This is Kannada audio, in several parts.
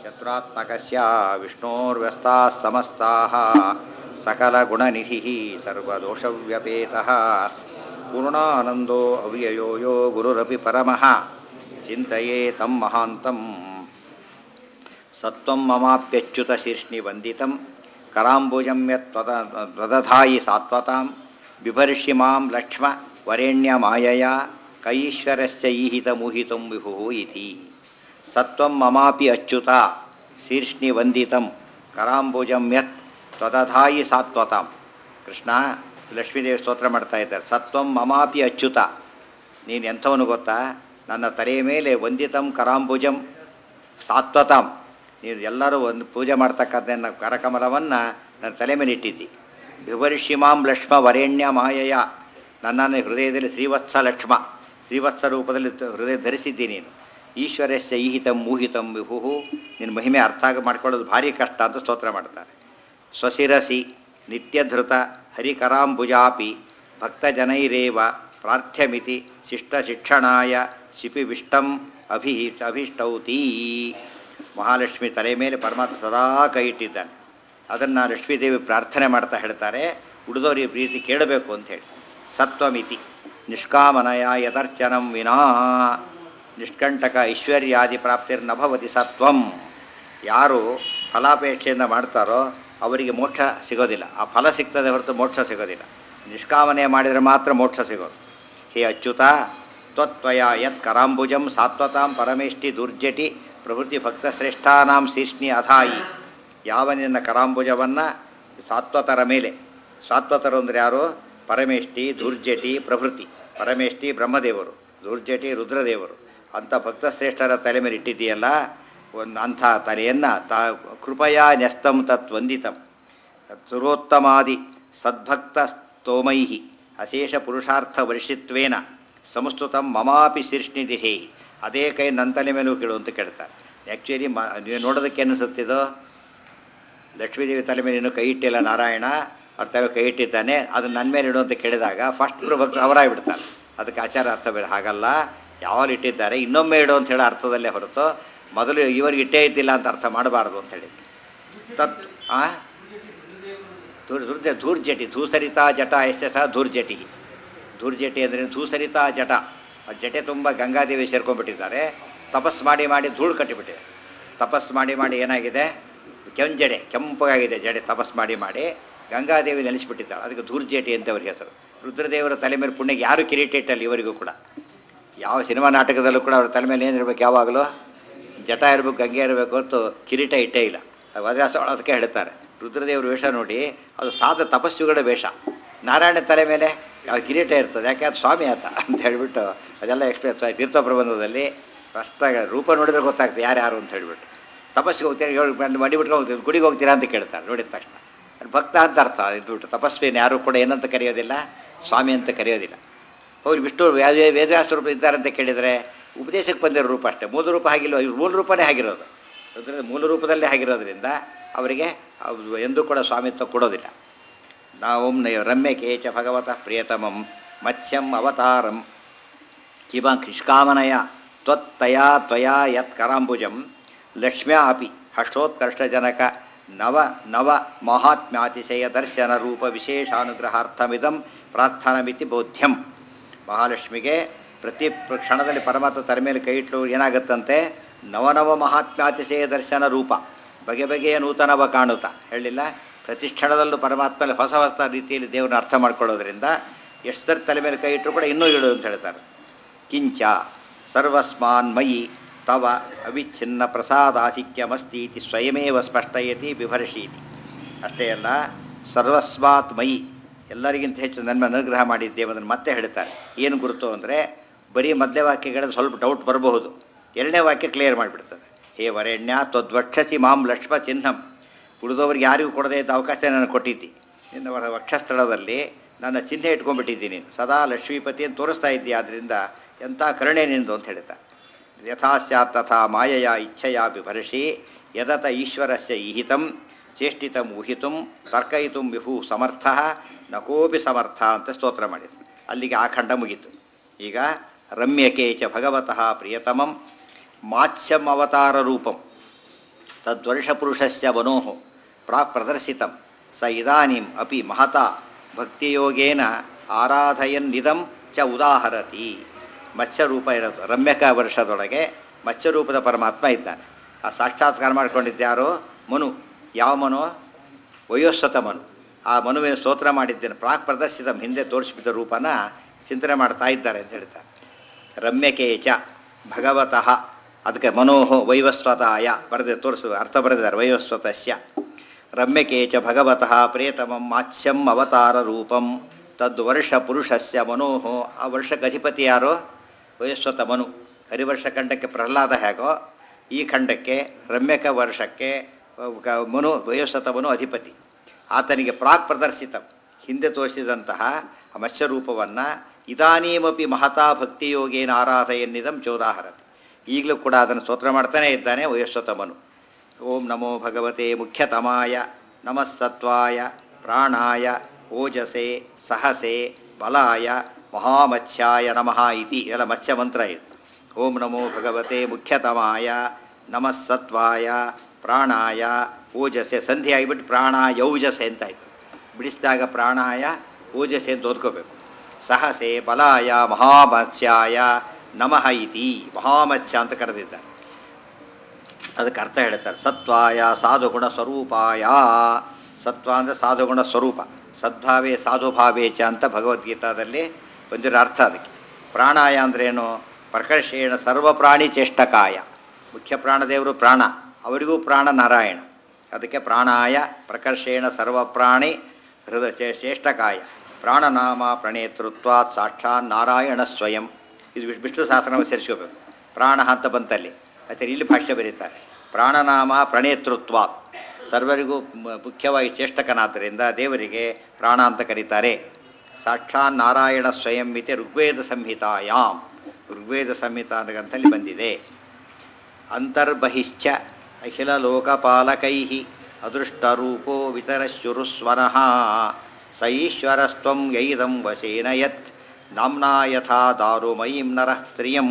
ಶತ್ರುತ್ಮಕಸ್ಯ ವಿಷ್ಣೋರ್ವ್ಯಸ್ತಾः ಸಮಸ್ತಾः सकलगुणनिधिः सर्वदोषव्यपेतः पूर्णानन्दो अव्ययो यो गुरुरपि परमः चिन्तये तं महान्तं सत्त्वं ममाप्यच्युतशीर्ष्णिवन्दितं कराम्बुजं यत्त्वद त्वदधायि सात्वतां बिभर्षि मां लक्ष्म वरेण्यमायया कैश्वरस्य ईहितमुहितं विभुः इति सत्त्वं ममापि अच्युत शीर्ष्णिवन्दितं कराम्बुजं यत् ತ್ವದಧಾಯಿ ಸಾತ್ವತಾಂ ಕೃಷ್ಣ ಲಕ್ಷ್ಮೀದೇವಿ ಸ್ತೋತ್ರ ಮಾಡ್ತಾ ಇದ್ದಾರೆ ಸತ್ವಂ ಮಮಾಪಿ ಅಚ್ಯುತ ನೀನು ಎಂಥವನು ಗೊತ್ತಾ ನನ್ನ ತಲೆಯ ಮೇಲೆ ವಂದಿತಂ ಕರಾಂಬುಜಂ ಸಾತ್ವತಾಂ ನೀನು ಎಲ್ಲರೂ ಒಂದು ಪೂಜೆ ಮಾಡ್ತಕ್ಕಂಥ ನನ್ನ ಕರಕಮಲವನ್ನು ನನ್ನ ತಲೆ ಮೇಲೆ ಇಟ್ಟಿದ್ದಿ ವಿವರ್ಷಿಮಾಂ ಲಕ್ಷ್ಮ ವರೇಣ್ಯ ಮಾಯಯ ನನ್ನನ್ನು ಹೃದಯದಲ್ಲಿ ಶ್ರೀವತ್ಸ ಲಕ್ಷ್ಮ ಶ್ರೀವತ್ಸ ರೂಪದಲ್ಲಿ ತ- ಹೃದಯ ಧರಿಸಿದ್ದಿ ನೀನು ಈಶ್ವರಸ್ಯ ಈಹಿತಂ ಮೂಹಿತಂ ವಿಭು ನಿನ್ನ ಮಹಿಮೆ ಅರ್ಥ ಆಗ ಮಾಡ್ಕೊಳ್ಳೋದು ಭಾರಿ ಕಷ್ಟ ಅಂತ ಸ್ತೋತ್ರ ಮಾಡ್ತಾರೆ ಸ್ವಶಿರಸಿ ನಿತ್ಯಧೃತ ಹರಿಕರಾಂಬುಜಾಪಿ ಭಕ್ತಜನೈರೇವ ಪ್ರಾರ್ಥ್ಯಮಿತಿ ಶಿಷ್ಟಶಿಕ್ಷಣಾಯ ಶಿಪಿವಿಷ್ಟಂ ಅಭಿ ಅಭಿಷ್ಟೌತೀ ಮಹಾಲಕ್ಷ್ಮಿ ತಲೆ ಮೇಲೆ ಪರಮಾತ್ಮ ಸದಾ ಕೈ ಇಟ್ಟಿದ್ದಾನೆ ಅದನ್ನು ಲಕ್ಷ್ಮೀದೇವಿ ಪ್ರಾರ್ಥನೆ ಮಾಡ್ತಾ ಹೇಳ್ತಾರೆ ಉಳಿದವರಿಗೆ ಪ್ರೀತಿ ಕೇಳಬೇಕು ಅಂಥೇಳಿ ಸತ್ವಮಿತಿ ನಿಷ್ಕಾಮನಯ ಯದರ್ಚನಂ ವಿನಾ ನಿಷ್ಕಂಟಕ ಐಶ್ವರ್ಯಾದಿ ಪ್ರಾಪ್ತಿರ್ನಭವತಿ ಸತ್ವಂ ಯಾರು ಫಲಾಪೇಕ್ಷೆಯಿಂದ ಮಾಡ್ತಾರೋ ಅವರಿಗೆ ಮೋಕ್ಷ ಸಿಗೋದಿಲ್ಲ ಆ ಫಲ ಸಿಗ್ತದೆ ಹೊರತು ಮೋಕ್ಷ ಸಿಗೋದಿಲ್ಲ ನಿಷ್ಕಾಮನೆ ಮಾಡಿದರೆ ಮಾತ್ರ ಮೋಕ್ಷ ಸಿಗೋದು ಹೇ ಅಚ್ಯುತ ತ್ವತ್ವಯ ಯತ್ ಕರಾಂಬುಜಂ ಸಾತ್ವತಾಂ ಪರಮೇಷ್ಠಿ ದುರ್ಜಟಿ ಪ್ರಭೃತಿ ಭಕ್ತಶ್ರೇಷ್ಠಾನಾಂ ಶೀರ್ಷ್ಣಿ ಅಧಾಯಿ ಯಾವ ನಿನ್ನ ಕರಾಂಬುಜವನ್ನು ಸಾತ್ವತರ ಮೇಲೆ ಸಾತ್ವತರು ಅಂದರೆ ಯಾರು ಪರಮೇಷ್ಠಿ ದುರ್ಜಟಿ ಪ್ರಭೃತಿ ಪರಮೇಷ್ಠಿ ಬ್ರಹ್ಮದೇವರು ದುರ್ಜಟಿ ರುದ್ರದೇವರು ಅಂಥ ಭಕ್ತಶ್ರೇಷ್ಠರ ತಲೆ ಮೇಲೆ ಇಟ್ಟಿದ್ದೀಯಲ್ಲ ಒಂದು ಅಂಥ ತಲೆಯನ್ನು ತಾ ಕೃಪಯಾ ನ್ಯಸ್ತಂ ತತ್ವಂದಿತಂ ಸುರೋತ್ತಮಾದಿ ಸದ್ಭಕ್ತ ಸ್ತೋಮೈ ಅಶೇಷ ಪುರುಷಾರ್ಥ ವರ್ಷಿತ್ವೇನ ಸಂಸ್ತುತಂ ಮಮಾಪಿ ಶೀರ್ಷ್ಣಿದಿಹೇ ಅದೇ ಕೈ ನನ್ನ ತಲೆ ಮೇಲೂ ಕೇಳು ಅಂತ ಕೇಳ್ತಾರೆ ಆ್ಯಕ್ಚುಲಿ ಮ ನೀವು ನೋಡೋದಕ್ಕೆ ಅನಿಸುತ್ತಿದೋ ಲಕ್ಷ್ಮೀದೇವಿ ತಲೆ ಮೇಲೆ ಇನ್ನೂ ಕೈ ಇಟ್ಟಿಲ್ಲ ನಾರಾಯಣ ಅವ್ರ ತಲೆ ಕೈ ಇಟ್ಟಿದ್ದಾನೆ ಅದನ್ನು ನನ್ನ ಮೇಲೆ ಇಡು ಅಂತ ಕೇಳಿದಾಗ ಫಸ್ಟ್ ಭಕ್ತರು ಅವರಾಗಿ ಬಿಡ್ತಾರೆ ಅದಕ್ಕೆ ಆಚಾರ ಅರ್ಥ ಬೇಡ ಹಾಗಲ್ಲ ಯಾವಾಗ ಇಟ್ಟಿದ್ದಾರೆ ಇನ್ನೊಮ್ಮೆ ಇಡು ಅಂತ ಹೇಳೋ ಅರ್ಥದಲ್ಲೇ ಹೊರತು ಮೊದಲು ಇವರಿಗೆ ಇಟ್ಟೇ ಇದ್ದಿಲ್ಲ ಅಂತ ಅರ್ಥ ಮಾಡಬಾರ್ದು ಅಂತ ಹೇಳಿ ತತ್ ಆ ಧೂರ್ ದುರ್ಜ ಧೂರ್ಜಟಿ ಧೂಸರಿತಾ ಜಟ ಎಸ್ ಸಹ ಧೂರ್ಜಟಿ ಧೂರ್ಜಟಿ ಅಂದರೆ ಧೂಸರಿತಾ ಜಟ ಆ ಜಟೆ ತುಂಬ ಗಂಗಾದೇವಿ ಸೇರ್ಕೊಂಡ್ಬಿಟ್ಟಿದ್ದಾರೆ ತಪಸ್ ಮಾಡಿ ಮಾಡಿ ಧೂಳು ಕಟ್ಟಿಬಿಟ್ಟಿದೆ ತಪಸ್ ಮಾಡಿ ಮಾಡಿ ಏನಾಗಿದೆ ಕೆಂಜಡೆ ಕೆಂಪಗಾಗಿದೆ ಜಡೆ ತಪಸ್ ಮಾಡಿ ಮಾಡಿ ಗಂಗಾದೇವಿ ನೆಲೆಸಿಬಿಟ್ಟಿದ್ದಾಳೆ ಅದಕ್ಕೆ ಧೂರ್ಜೇಟಿ ಅಂತ ಅವ್ರಿಗೆ ಹೆಸರು ರುದ್ರದೇವರ ತಲೆ ಮೇಲೆ ಪುಣ್ಯಕ್ಕೆ ಯಾರು ಕಿರೀಟ ಇಟ್ಟಲ್ಲ ಇವರಿಗೂ ಕೂಡ ಯಾವ ಸಿನಿಮಾ ನಾಟಕದಲ್ಲೂ ಕೂಡ ಅವ್ರ ತಲೆ ಮೇಲೆ ಏನಿರ್ಬೇಕು ಯಾವಾಗಲೂ ಜಟ ಇರಬೇಕು ಗಂಗೆ ಇರಬೇಕು ಹೊರತು ಕಿರೀಟ ಇಟ್ಟೇ ಇಲ್ಲ ವಜ್ರಾಸ ಅದಕ್ಕೆ ಹೇಳ್ತಾರೆ ರುದ್ರದೇವ್ರ ವೇಷ ನೋಡಿ ಅದು ಸಾಧ ತಪಸ್ವಿಗಳ ವೇಷ ನಾರಾಯಣ ತಲೆ ಮೇಲೆ ಯಾವ ಕಿರೀಟ ಇರ್ತದೆ ಯಾಕೆ ಅದು ಸ್ವಾಮಿ ಆತ ಅಂತ ಹೇಳಿಬಿಟ್ಟು ಅದೆಲ್ಲ ಎಕ್ಸ್ಪ್ಲೇನ್ ತೀರ್ಥ ಪ್ರಬಂಧದಲ್ಲಿ ಫಸ್ಟಾಗಿ ರೂಪ ನೋಡಿದ್ರೆ ಗೊತ್ತಾಗ್ತದೆ ಯಾರ್ಯಾರು ಅಂತ ಹೇಳಿಬಿಟ್ಟು ತಪಸ್ಸಿಗೆ ಹೋಗ್ತೀರಾ ಹೇಳಿ ಬಂದು ಮಡಿಬಿಟ್ಟು ಹೋಗ್ತೀವಿ ಗುಡಿಗೆ ಹೋಗ್ತೀರಾ ಅಂತ ಕೇಳ್ತಾರೆ ನೋಡಿದ ತಕ್ಷಣ ಅಲ್ಲಿ ಭಕ್ತ ಅಂತ ಅರ್ಥ ಇದ್ಬಿಟ್ಟು ತಪಸ್ವಿನ ಯಾರು ಕೂಡ ಏನಂತ ಕರೆಯೋದಿಲ್ಲ ಸ್ವಾಮಿ ಅಂತ ಕರೆಯೋದಿಲ್ಲ ಹೋಗಿ ವಿಷ್ಣು ವೇದ ವೇದವ್ಯಾಸ ರೂಪ ಇದ್ದಾರೆ ಅಂತ ಕೇಳಿದರೆ ಉಪದೇಶಕ್ಕೆ ಬಂದಿರೋ ರೂಪ ಅಷ್ಟೇ ಮೂಲ ರೂಪ ಆಗಿಲ್ಲ ಇವ್ರ ಮೂಲ ರೂಪನೇ ಆಗಿರೋದು ಅದರಿಂದ ಮೂಲ ರೂಪದಲ್ಲೇ ಆಗಿರೋದ್ರಿಂದ ಅವರಿಗೆ ಅದು ಎಂದೂ ಕೂಡ ಸ್ವಾಮಿತ್ವ ಕೊಡೋದಿಲ್ಲ ನಾವು ರಮ್ಯ ಕೇಚ ಭಗವತಃ ಪ್ರಿಯತಮಂ ಮತ್ಸ್ಯಂ ಅವತಾರಂ ಕಿಮ ನಿಷ್ಕಾಮನಯ ತ್ವತ್ತಯಾ ತ್ವಯಾ ಯತ್ ಕರಾಂಬುಜಂ ಲಕ್ಷ್ಮ್ಯಾ ಅಪಿ ಹರ್ಷೋತ್ಕರ್ಷಜನಕ ನವ ನವ ಮಹಾತ್ಮ್ಯಾತಿಶಯ ದರ್ಶನ ರೂಪ ವಿಶೇಷಾನುಗ್ರಹಾರ್ಥಮಿದಂ ಪ್ರಾರ್ಥನಮಿತಿ ಬೋಧ್ಯಂ ಮಹಾಲಕ್ಷ್ಮಿಗೆ ಪ್ರತಿ ಪ್ರ- ಕ್ಷಣದಲ್ಲಿ ಪರಮಾತ್ಮ ತಲೆ ಮೇಲೆ ಕೈ ಇಟ್ಟು ಏನಾಗುತ್ತಂತೆ ನವನವ ಮಹಾತ್ಮ್ಯಾತಿಶಯ ದರ್ಶನ ರೂಪ ಬಗೆ ಬಗೆಯ ನೂತನವ ಕಾಣುತ್ತಾ ಹೇಳಿಲ್ಲ ಪ್ರತಿ ಕ್ಷಣದಲ್ಲೂ ಪರಮಾತ್ಮನಲ್ಲಿ ಹೊಸ ಹೊಸ ರೀತಿಯಲ್ಲಿ ದೇವರನ್ನ ಅರ್ಥ ಮಾಡ್ಕೊಳ್ಳೋದ್ರಿಂದ ಎಷ್ಟರ ತಲೆ ಮೇಲೆ ಕೈ ಇಟ್ಟರು ಕೂಡ ಇನ್ನೂ ಇಡು ಅಂತ ಹೇಳ್ತಾರೆ ಕಿಂಚ ಸರ್ವಸ್ಮಾನ್ ಮಯಿ ತವ ಅವಿಚ್ಛಿನ್ನ ಪ್ರಸಾದಾಧಿಕ್ಯಮಸ್ತಿ ಇತಿ ಸ್ವಯಮೇವ ಸ್ಪಷ್ಟಯತಿ ಬಿಭರ್ಷೀತಿ ಅಷ್ಟೇ ಅಲ್ಲ ಸರ್ವಸ್ಮಾತ್ ಮಯಿ ಎಲ್ಲರಿಗಿಂತ ಹೆಚ್ಚು ನನ್ನ ಅನುಗ್ರಹ ಮಾಡಿದ್ದೇವೆ ಅದನ್ನು ಮತ್ತೆ ಹೇಳ್ತಾರೆ ಏನು ಗುರುತು ಅಂದರೆ ಬರೀ ಮಧ್ಯ ವಾಕ್ಯಗಳಲ್ಲಿ ಸ್ವಲ್ಪ ಡೌಟ್ ಬರಬಹುದು ಎರಡನೇ ವಾಕ್ಯ ಕ್ಲಿಯರ್ ಮಾಡಿಬಿಡ್ತದೆ ಹೇ ವರೆಣ್ಯ ತ್ವದ್ವಕ್ಷಸಿ ಮಾಂ ಲಕ್ಷ್ಮ ಚಿಹ್ನಂ ಉಳಿದವ್ರಿಗೆ ಯಾರಿಗೂ ಕೊಡದೇ ಇದ್ದ ಅವಕಾಶ ನಾನು ಕೊಟ್ಟಿದ್ದಿ ನಿನ್ನ ವರ ವಕ್ಷಸ್ಥಳದಲ್ಲಿ ನನ್ನ ಚಿಹ್ನೆ ಇಟ್ಕೊಂಡ್ಬಿಟ್ಟಿದ್ದೀನಿ ಸದಾ ಲಕ್ಷ್ಮೀಪತಿ ಅಂತ ತೋರಿಸ್ತಾ ಇದ್ದೀಯ ಆದ್ದರಿಂದ ಎಂಥ ಕರುಣೆ ನಿಂದು ಅಂತ ಹೇಳ್ತಾ ಯಥಾಶ್ಚಾತ್ ತಥಾ ಮಾಯಯ ಇಚ್ಛೆಯ ಬಿಭರ್ಷಿ ಯದತ ಈಶ್ವರಸ್ಯ ಈಹಿತಂ ಚೇಷ್ಟಿತಂ ಊಹಿತುಂ ತರ್ಕಯಿತು ವಿಭು ಸಮರ್ಥ ನಕೋಪಿ ಸಮರ್ಥ ಅಂತ ಸ್ತೋತ್ರ ಮಾಡಿದ್ರು ಅಲ್ಲಿಗೆ ಆ ಖಂಡ ಮುಗೀತು ಈಗ ರಮ್ಯಕೆ ಚ ಭಗವತಃ ಪ್ರಿಯತಮಂ ಮಾತ್ಸ್ಯಂ ಅವತಾರ ರೂಪಂ ತದ್ವರ್ಷಪುರುಷಸ್ಯ ಮನೋಃ ಪ್ರಾಕ್ ಪ್ರದರ್ಶಿತಂ ಸ ಇದಾನಿಂ ಅಪಿ ಮಹತಾ ಭಕ್ತಿಯೋಗೇನ ಆರಾಧಯನ್ನಿದಂ ಚ ಉದಾಹರತಿ ಮತ್ಸ್ಯರೂಪ ಇರೋದು ರಮ್ಯಕ ವರ್ಷದೊಳಗೆ ಮತ್ಸ್ಯರೂಪದ ಪರಮಾತ್ಮ ಇದ್ದಾನೆ ಆ ಸಾಕ್ಷಾತ್ಕಾರ ಮಾಡ್ಕೊಂಡಿದ್ದ್ಯಾರೋ ಮನು ಯಾವ ಮನು ವಯೋಸ್ವತ ಮನು ಆ ಮನುವಿನ ಸ್ತೋತ್ರ ಮಾಡಿದ್ದೇನೆ ಪ್ರಾಕ್ ಪ್ರದರ್ಶಿತ ಹಿಂದೆ ತೋರಿಸಿಬಿದ್ದ ರೂಪನ ಚಿಂತನೆ ಮಾಡ್ತಾ ಇದ್ದಾರೆ ಅಂತ ಹೇಳ್ತಾರೆ ರಮ್ಯಕೆ ಚ ಭಗವತಃ ಅದಕ್ಕೆ ಮನೋಹೋ ವೈವಸ್ವತಾಯ ಬರೆದ ತೋರಿಸು ಅರ್ಥ ಬರೆದಿದ್ದಾರೆ ವೈವಸ್ವತಸ್ಯ ರಮ್ಯಕೆ ಚ ಭಗವತಃ ಪ್ರೇತಮಂ ಮಾತ್ಸ್ಯಂ ಅವತಾರ ರೂಪಂ ತದ್ವರ್ಷ ಪುರುಷಸ್ಯ ಮನೋಹೋ ಆ ವರ್ಷಕ್ಕೆ ಅಧಿಪತಿ ಯಾರೋ ವಯಸ್ವತ ಮನು ಹರಿವರ್ಷ ಖಂಡಕ್ಕೆ ಪ್ರಹ್ಲಾದ ಹೇಗೋ ಈ ಖಂಡಕ್ಕೆ ರಮ್ಯಕ ವರ್ಷಕ್ಕೆ ಗ- ಮನು ವಯೋಸ್ವತ ಮನು ಅಧಿಪತಿ ಆತನಿಗೆ ಪ್ರಾಕ್ ಪ್ರದರ್ಶಿತ ಹಿಂದೆ ತೋರಿಸಿದಂತಹ ಆ ಮತ್ಸ್ಯರೂಪವನ್ನು ಇದಾನೀಮಪಿ ಮಹತಾ ಭಕ್ತಿಯೋಗೇನ ಆರಾಧೆಯನ್ನಿದಂ ಚೋದಾಹರತಿ ಈಗಲೂ ಕೂಡ ಅದನ್ನು ಸ್ತೋತ್ರ ಮಾಡ್ತಾನೇ ಇದ್ದಾನೆ ವಯಸ್ವತ ಮನು ಓಂ ನಮೋ ಭಗವತೆ ಮುಖ್ಯತಮಾಯ ನಮಃ ಸತ್ವಾಯ ಪ್ರಾಣಾಯ ಓಜಸೆ ಸಹಸೆ ಬಲಾಯ ಮಹಾಮತ್ಸ್ಯಾಯ ನಮಃ ಇತಿ ಎಲ್ಲ ಮತ್ಸ್ಯ ಮಂತ್ರ ಇದು ಓಂ ನಮೋ ಭಗವತೆ ಮುಖ್ಯತಮಾಯ ನಮಃ ಸತ್ವಾಯ ಪ್ರಾಣಾಯ ಓಜಸೆ ಸಂಧಿ ಆಗಿಬಿಟ್ಟು ಪ್ರಾಣ ಯೌಜಸೆ ಅಂತ ಆಯಿತು ಬಿಡಿಸಿದಾಗ ಪ್ರಾಣಾಯ ಓಜಸೆ ಅಂತ ಓದ್ಕೋಬೇಕು ಸಹಸೆ ಬಲಾಯ ಮಹಾಮತ್ಸ್ಯಾಯ ನಮಃ ಇತಿ ಮಹಾಮತ್ಸ್ಯ ಅಂತ ಕರೆದಿದ್ದಾರೆ ಅದಕ್ಕೆ ಅರ್ಥ ಹೇಳ್ತಾರೆ ಸತ್ವಾಯ ಸಾಧುಗುಣ ಸ್ವರೂಪಾಯ ಸತ್ವ ಅಂದರೆ ಸಾಧುಗುಣ ಸ್ವರೂಪ ಸದ್ಭಾವೇ ಸಾಧುಭಾವೇ ಚ ಅಂತ ಭಗವದ್ಗೀತಾದಲ್ಲಿ ಬಂದಿರೋ ಅರ್ಥ ಅದಕ್ಕೆ ಪ್ರಾಣಾಯ ಅಂದ್ರೇನು ಪ್ರಕರ್ಷೇಣ ಸರ್ವ ಪ್ರಾಣಿ ಚೇಷ್ಟಕಾಯ ಮುಖ್ಯ ಪ್ರಾಣದೇವರು ಪ್ರಾಣ ಅವರಿಗೂ ಪ್ರಾಣ ನಾರಾಯಣ ಅದಕ್ಕೆ ಪ್ರಾಣಾಯ ಪ್ರಕರ್ಷೇಣ ಸರ್ವ ಪ್ರಾಣಿ ಹೃದಯ ಚೇ ಚೇಷ್ಟಕಾಯ ಪ್ರಾಣನಾಮ ಪ್ರಣೇತೃತ್ವಾತ್ ಸಾಕ್ಷಾತ್ ನಾರಾಯಣ ಸ್ವಯಂ ಇದು ವಿಶ್- ವಿಷ್ಣು ಸಹಸ್ರನಾಮ ಸೇರಿಸ್ಕೋಬೇಕು ಪ್ರಾಣ ಅಂತ ಬಂತಲ್ಲಿ ಆದರೆ ಇಲ್ಲಿ ಭಾಷ್ಯ ಬರೀತಾರೆ ಪ್ರಾಣನಾಮ ಪ್ರಣೇತೃತ್ವ ಸರ್ವರಿಗೂ ಮ- ಮುಖ್ಯವಾಗಿ ಚೇಷ್ಟಕನಾದ್ದರಿಂದ ದೇವರಿಗೆ ಪ್ರಾಣ ಅಂತ ಕರೀತಾರೆ ಸಾಕ್ಷಾತ್ ನಾರಾಯಣ ಸ್ವಯಂ ಇತಿ ಋಗ್ವೇದ ಸಂಹಿತಾಯಾಮ್ ಋಗ್ವೇದ ಸಂಹಿತಾ ಅನ್ನೋ ಗ್ರಂಥದಲ್ಲಿ ಬಂದಿದೆ ಅಂತರ್ಬಹಿಶ್ಚ ಅಖಿಲ ಲೋಕಪಾಲಕೈ ಅದೃಷ್ಟರೂಪೋ ವಿತರಶ್ಯುರುಸ್ವನಃ ಸ ಈಶ್ವರಸ್ತ್ವಂ ಯೈದಂ ವಶೇನ ಯತ್ ನಾಮ್ನಾ ಯಥಾ ದಾರುಮಯೀಂ ನರಃ ಸ್ತ್ರಿಯಂ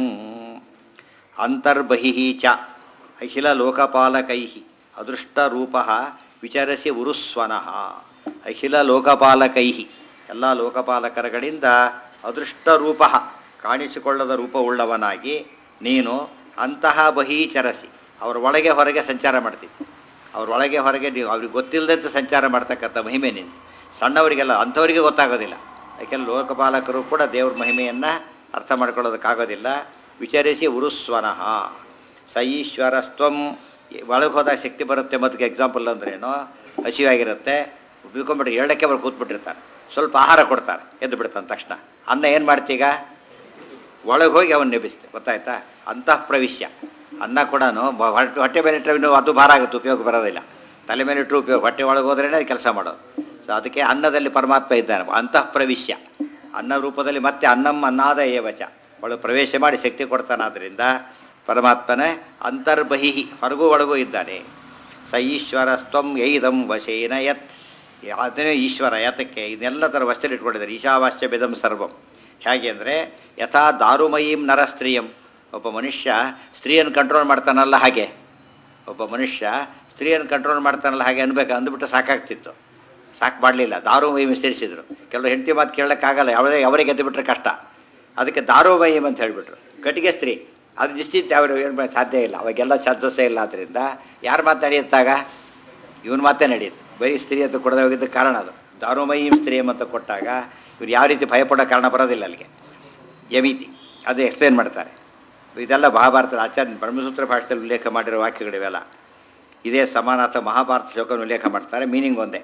ಅಂತರ್ಬಹಿಃ ಚ ಅಖಿಲ ಲೋಕಪಾಲಕೈ ಅದೃಷ್ಟರೂಪ ವಿಚರಸಿ ಉರುಸ್ವನಃ ಅಖಿಲ ಲೋಕಪಾಲಕೈ ಎಲ್ಲ ಲೋಕಪಾಲಕರುಗಳಿಂದ ಅದೃಷ್ಟರೂಪ ಕಾಣಿಸಿಕೊಳ್ಳದ ರೂಪವುಳ್ಳವನಾಗಿ ನೀನು ಅಂತಹ ಬಹೀಚರಸಿ ಅವರ ಒಳಗೆ ಹೊರಗೆ ಸಂಚಾರ ಮಾಡ್ತಿದ್ದೆ ಅವ್ರ ಒಳಗೆ ಹೊರಗೆ ನೀವು ಅವ್ರಿಗೆ ಗೊತ್ತಿಲ್ಲದಂತೆ ಸಂಚಾರ ಮಾಡ್ತಕ್ಕಂಥ ಮಹಿಮೆ ನೀನು ಸಣ್ಣವರಿಗೆಲ್ಲ ಅಂಥವರಿಗೆ ಗೊತ್ತಾಗೋದಿಲ್ಲ ಯಾಕೆಂದ್ರೆ ಲೋಕಪಾಲಕರು ಕೂಡ ದೇವ್ರ ಮಹಿಮೆಯನ್ನು ಅರ್ಥ ಮಾಡ್ಕೊಳ್ಳೋದಕ್ಕಾಗೋದಿಲ್ಲ ವಿಚಾರಿಸಿ ಉರುಸ್ವನಃ ಸ ಈಶ್ವರಸ್ತ್ವಂ ಒಳಗೆ ಹೋದಾಗ ಶಕ್ತಿ ಬರುತ್ತೆ ಮತ್ತು ಎಕ್ಸಾಂಪಲ್ ಅಂದ್ರೇನು ಹಸಿವಾಗಿರುತ್ತೆ ಬಿಡ್ಕೊಂಬಿಟ್ಟು ಏಳಕ್ಕೆ ಬರ್ ಕೂತ್ಬಿಟ್ಟಿರ್ತಾರೆ ಸ್ವಲ್ಪ ಆಹಾರ ಕೊಡ್ತಾರೆ ಎದ್ದು ಬಿಡ್ತಾನೆ ತಕ್ಷಣ ಅನ್ನ ಏನು ಮಾಡ್ತೀಗ ಒಳಗೆ ಹೋಗಿ ಅವನ್ನ ನೆಬಿಸ್ತೆ ಗೊತ್ತಾಯ್ತಾ ಅಂತಃ ಪ್ರವಿಶ್ಯ ಅನ್ನ ಕೂಡ ಹೊಟ್ಟೆ ಹೊಟ್ಟೆ ಮೇಲೆ ಇಟ್ಟರೆ ಇನ್ನೂ ಅದು ಭಾರ ಆಗುತ್ತೆ ಉಪಯೋಗ ಬರೋದಿಲ್ಲ ತಲೆ ಮೇಲೆ ಇಟ್ಟರು ಉಪಯೋಗ ಹೊಟ್ಟೆ ಒಳಗೆ ಹೋದ್ರೇ ಕೆಲಸ ಮಾಡೋದು ಸೊ ಅದಕ್ಕೆ ಅನ್ನದಲ್ಲಿ ಪರಮಾತ್ಮ ಇದ್ದಾನೆ ಅಂತಃ ಪ್ರವಿಶ್ಯ ಅನ್ನ ರೂಪದಲ್ಲಿ ಮತ್ತೆ ಅನ್ನಂ ಅನ್ನಾದ ಏವಚ ಒಳಗೆ ಪ್ರವೇಶ ಮಾಡಿ ಶಕ್ತಿ ಕೊಡ್ತಾನಾದ್ರಿಂದ ಪರಮಾತ್ಮನೇ ಅಂತರ್ಬಹಿ ಹೊರಗೂ ಒಳಗೂ ಇದ್ದಾನೆ ಸ ಈಶ್ವರ ಸ್ತಂ ಯೈದಂ ವಶೇನ ಯತ್ ಅದನ್ನೇ ಈಶ್ವರ ಯಾತಕ್ಕೆ ಇದನ್ನೆಲ್ಲ ಥರ ವಸ್ತಲ್ಲಿ ಇಟ್ಕೊಂಡಿದ್ದಾರೆ ಈಶಾವಾಸ್ಯ ಬೆದಂ ಸರ್ವಂ ಹೇಗೆ ಅಂದರೆ ಯಥಾ ದಾರುಮಯೀಂ ನರ ಸ್ತ್ರೀಯಂ ಒಬ್ಬ ಮನುಷ್ಯ ಸ್ತ್ರೀಯನ್ನು ಕಂಟ್ರೋಲ್ ಮಾಡ್ತಾನಲ್ಲ ಹಾಗೆ ಒಬ್ಬ ಮನುಷ್ಯ ಸ್ತ್ರೀಯನ್ನು ಕಂಟ್ರೋಲ್ ಮಾಡ್ತಾನಲ್ಲ ಹಾಗೆ ಅನ್ಬೇಕು ಅಂದ್ಬಿಟ್ಟು ಸಾಕಾಗ್ತಿತ್ತು ಸಾಕು ಮಾಡಲಿಲ್ಲ ದಾರುಮಯೀಂ ಸೇರಿಸಿದ್ರು ಕೆಲವು ಹೆಂಡತಿ ಮಾತು ಕೇಳೋಕ್ಕಾಗಲ್ಲ ಯಾವುದೇ ಅವರಿಗೆ ಗೆದ್ದು ಬಿಟ್ರೆ ಕಷ್ಟ ಅದಕ್ಕೆ ದಾರುಮಯೀಂ ಅಂತ ಹೇಳಿಬಿಟ್ರು ಕಟ್ಟಿಗೆ ಸ್ತ್ರೀ ಅದು ನಿಶ್ಚಿತ ಅವರು ಏನು ಮಾಡಿ ಸಾಧ್ಯ ಇಲ್ಲ ಅವಾಗೆಲ್ಲ ಚಾನ್ಸಸ್ಸೇ ಇಲ್ಲ ಆದ್ದರಿಂದ ಯಾರು ಮಾತು ನಡೆಯುತ್ತಾಗ ಇವನು ಮಾತೇ ನಡೆಯುತ್ತೆ ಬರೀ ಸ್ತ್ರೀ ಅಂತ ಕೊಡದೆ ಹೋಗಿದ್ದ ಕಾರಣ ಅದು ದಾರುಮಯೀಂ ಸ್ತ್ರೀ ಅಂತ ಕೊಟ್ಟಾಗ ಇವ್ರು ಯಾವ ರೀತಿ ಭಯಪಡೋ ಕಾರಣ ಬರೋದಿಲ್ಲ ಅಲ್ಲಿಗೆ ಯಮಿತಿ ಅದು ಎಕ್ಸ್ಪ್ಲೇನ್ ಮಾಡ್ತಾರೆ ಇದೆಲ್ಲ ಮಹಾಭಾರತದ ಆಚಾರ್ಯ ಬ್ರಹ್ಮಸೂತ್ರ ಭಾಷೆಯಲ್ಲಿ ಉಲ್ಲೇಖ ಮಾಡಿರೋ ವಾಕ್ಯಗಳಿವೆಲ್ಲ ಇದೇ ಸಮಾನಾರ್ಥ ಮಹಾಭಾರತ ಶ್ಲೋಕವನ್ನು ಉಲ್ಲೇಖ ಮಾಡ್ತಾರೆ ಮೀನಿಂಗ್ ಒಂದೇ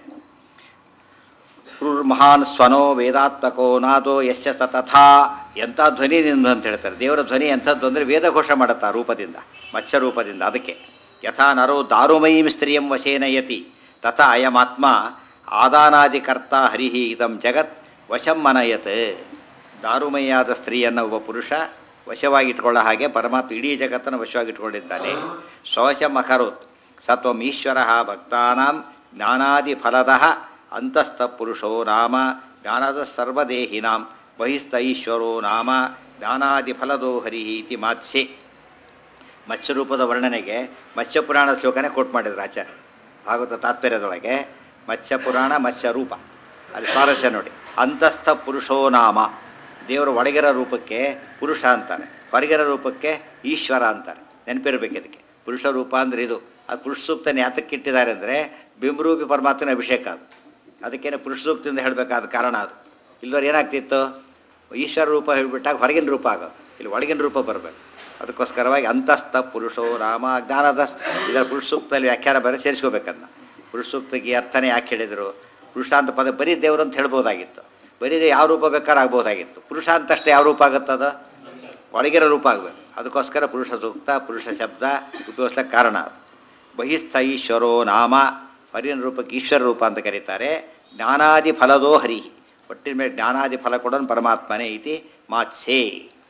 ಮಹಾನ್ ಸ್ವನೋ ವೇದಾತ್ಮಕೋ ನಾದೋ ಯಶ ಸತಥಾ ಎಂಥ ಧ್ವನಿ ನಿಂದು ಅಂತ ಹೇಳ್ತಾರೆ ದೇವರ ಧ್ವನಿ ಎಂಥದ್ದು ಅಂದರೆ ವೇದಘೋಷ ಮಾಡುತ್ತಾ ರೂಪದಿಂದ ಮತ್ಸ್ಯ ರೂಪದಿಂದ ಅದಕ್ಕೆ ಯಥಾ ನರೋ ದಾರುಮಯೀಂ ಸ್ತ್ರೀಯಂ ವಶೇನ ಯತಿ ತಥಾ ಅಯಮಾತ್ಮ ಆದಾನಾದಿಕರ್ತ ಹರಿಹಿ ಇದಂ ಜಗತ್ ವಶಂ ಮನಯತ್ ದಾರುಮಯಿಯಾದ ಸ್ತ್ರೀಯನ್ನು ಒಬ್ಬ ಪುರುಷ ವಶವಾಗಿಟ್ಕೊಳ್ಳೋ ಹಾಗೆ ಪರಮಾತ್ಮ ಇಡೀ ಜಗತ್ತನ್ನು ವಶವಾಗಿಟ್ಕೊಂಡಿದ್ದಾನೆ ಸ್ವವಶಂ ಅಕರೋತ್ ಸತ್ವಂ ಈಶ್ವರ ಭಕ್ತಾನಾಂ ಜ್ಞಾನಾದಿ ಫಲದ ಅಂತಸ್ಥ ಪುರುಷೋ ನಾಮ ಜ್ಞಾನದ ಸರ್ವದೇಹಿನಾಂ ಬಹಿಸ್ಥ ಈಶ್ವರೋ ನಾಮ ಜ್ಞಾನಾದಿ ಫಲದೋ ಹರಿ ಇತಿ ಮಾತ್ಸ್ಯೆ ಮತ್ಸ್ಯರೂಪದ ವರ್ಣನೆಗೆ ಮತ್ಸ್ಯ ಪುರಾಣ ಶ್ಲೋಕನೇ ಕೋಟ್ ಮಾಡಿದ್ರು ಆಚಾರ್ಯ ಭಾಗವತ ತಾತ್ಪರ್ಯದೊಳಗೆ ಮತ್ಸ್ಯ ಪುರಾಣ ಮತ್ಸ್ಯ ರೂಪ ಅಲ್ಲಿ ಸ್ವಾರಸ್ಯ ನೋಡಿ ಅಂತಸ್ಥ ಪುರುಷೋ ನಾಮ ದೇವರ ಒಳಗಿರೋ ರೂಪಕ್ಕೆ ಪುರುಷ ಅಂತಾರೆ ಹೊರಗಿರೋ ರೂಪಕ್ಕೆ ಈಶ್ವರ ಅಂತಾರೆ ನೆನಪಿರ್ಬೇಕು ಇದಕ್ಕೆ ಪುರುಷ ರೂಪ ಅಂದರೆ ಇದು ಅದು ಪುರುಷ ಸೂಕ್ತನ ಯಾತಕ್ಕೆ ಇಟ್ಟಿದ್ದಾರೆ ಅಂದರೆ ಬಿಂಬರೂಪಿ ಪರಮಾತ್ಮನ ಅಭಿಷೇಕ ಅದು ಅದಕ್ಕೇನೆ ಪುರುಷ ಸೂಕ್ತದಿಂದ ಹೇಳಬೇಕಾದ ಕಾರಣ ಅದು ಇಲ್ಲದವ್ರು ಏನಾಗ್ತಿತ್ತು ಈಶ್ವರ ರೂಪ ಹೇಳಿಬಿಟ್ಟಾಗ ಹೊರಗಿನ ರೂಪ ಆಗೋದು ಇಲ್ಲಿ ಒಳಗಿನ ರೂಪ ಬರಬೇಕು ಅದಕ್ಕೋಸ್ಕರವಾಗಿ ಅಂತಸ್ಥ ಪುರುಷೋ ರಾಮ ಜ್ಞಾನದ ಇದರ ಪುರುಷ ಸೂಕ್ತದಲ್ಲಿ ವ್ಯಾಖ್ಯಾನ ಬೇರೆ ಸೇರಿಸ್ಕೋಬೇಕನ್ನ ಪುರುಷ ಸೂಕ್ತಕ್ಕೆ ಈ ಅರ್ಥನೇ ಯಾಕೆ ಹೇಳಿದರು ಪುರುಷ ಅಂತ ಪದ ಬರೀ ದೇವರು ಅಂತ ಹೇಳ್ಬೋದಾಗಿತ್ತು ಬರೀ ಯಾವ ರೂಪ ಬೇಕಾದ್ರೆ ಆಗ್ಬೋದಾಗಿತ್ತು ಪುರುಷ ಅಂತಷ್ಟೇ ಯಾವ ರೂಪ ಆಗುತ್ತದ ಒಳಗಿರೋ ರೂಪ ಆಗಬೇಕು ಅದಕ್ಕೋಸ್ಕರ ಪುರುಷ ಸೂಕ್ತ ಪುರುಷ ಶಬ್ದ ಉಪಯೋಗಿಸ್ಲಿಕ್ಕೆ ಕಾರಣ ಅದು ಬಹಿಸ್ಥ ಈಶ್ವರೋ ನಾಮ ಹರಿಯನ ರೂಪಕ್ಕೆ ಈಶ್ವರ ರೂಪ ಅಂತ ಕರೀತಾರೆ ಜ್ಞಾನಾದಿ ಫಲದೋ ಹರಿ ಒಟ್ಟಿನ ಮೇಲೆ ಜ್ಞಾನಾದಿ ಫಲ ಕೊಡೋನು ಪರಮಾತ್ಮನೇ ಇತಿ ಮಾತ್ಸೇ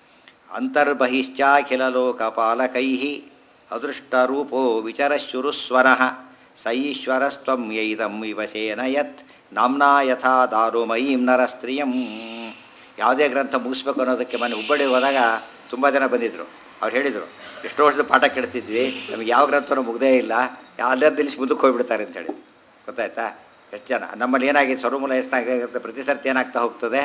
ಅಂತರ್ಬಹಿಶ್ಚಾಖಿಲ ಲೋಕಪಾಲಕೈ ಅದೃಷ್ಟರೂಪೋ ವಿಚರಶುರುಸ್ವನಃ ಸ ಈಶ್ವರಸ್ತ್ವಂ ಯೈದಂ ವಿವಶೇನ ಯತ್ ನಾಮ್ನಾ ಯಥಾ ದಾರುಮಯೀಂ ನರಸ್ತ್ರಿಯಂ ಯಾವುದೇ ಗ್ರಂಥ ಮುಗಿಸ್ಬೇಕು ಅನ್ನೋದಕ್ಕೆ ಮನೆ ಹುಬ್ಬಳ್ಳಿಗೆ ಹೋದಾಗ ತುಂಬ ಜನ ಬಂದಿದ್ದರು ಅವ್ರು ಹೇಳಿದರು ಎಷ್ಟೋ ವರ್ಷದ ಪಾಠ ಕೇಳ್ತಿದ್ವಿ ನಮಗೆ ಯಾವ ಗ್ರಂಥನೂ ಮುಗ್ದೇ ಇಲ್ಲ ಅಲ್ಲೇ ನಿಲ್ಲಿಸಿ ಮುಂದಕ್ಕೆ ಹೋಗ್ಬಿಡ್ತಾರೆ ಅಂತ ಹೇಳಿ ಗೊತ್ತಾಯ್ತಾ ಎಷ್ಟು ಜನ ನಮ್ಮಲ್ಲಿ ಏನಾಗಿದೆ ಸ್ವರಮೂಲ ಎಷ್ಟಾಗುತ್ತೆ ಪ್ರತಿ ಸರ್ತಿ ಏನಾಗ್ತಾ ಹೋಗ್ತದೆ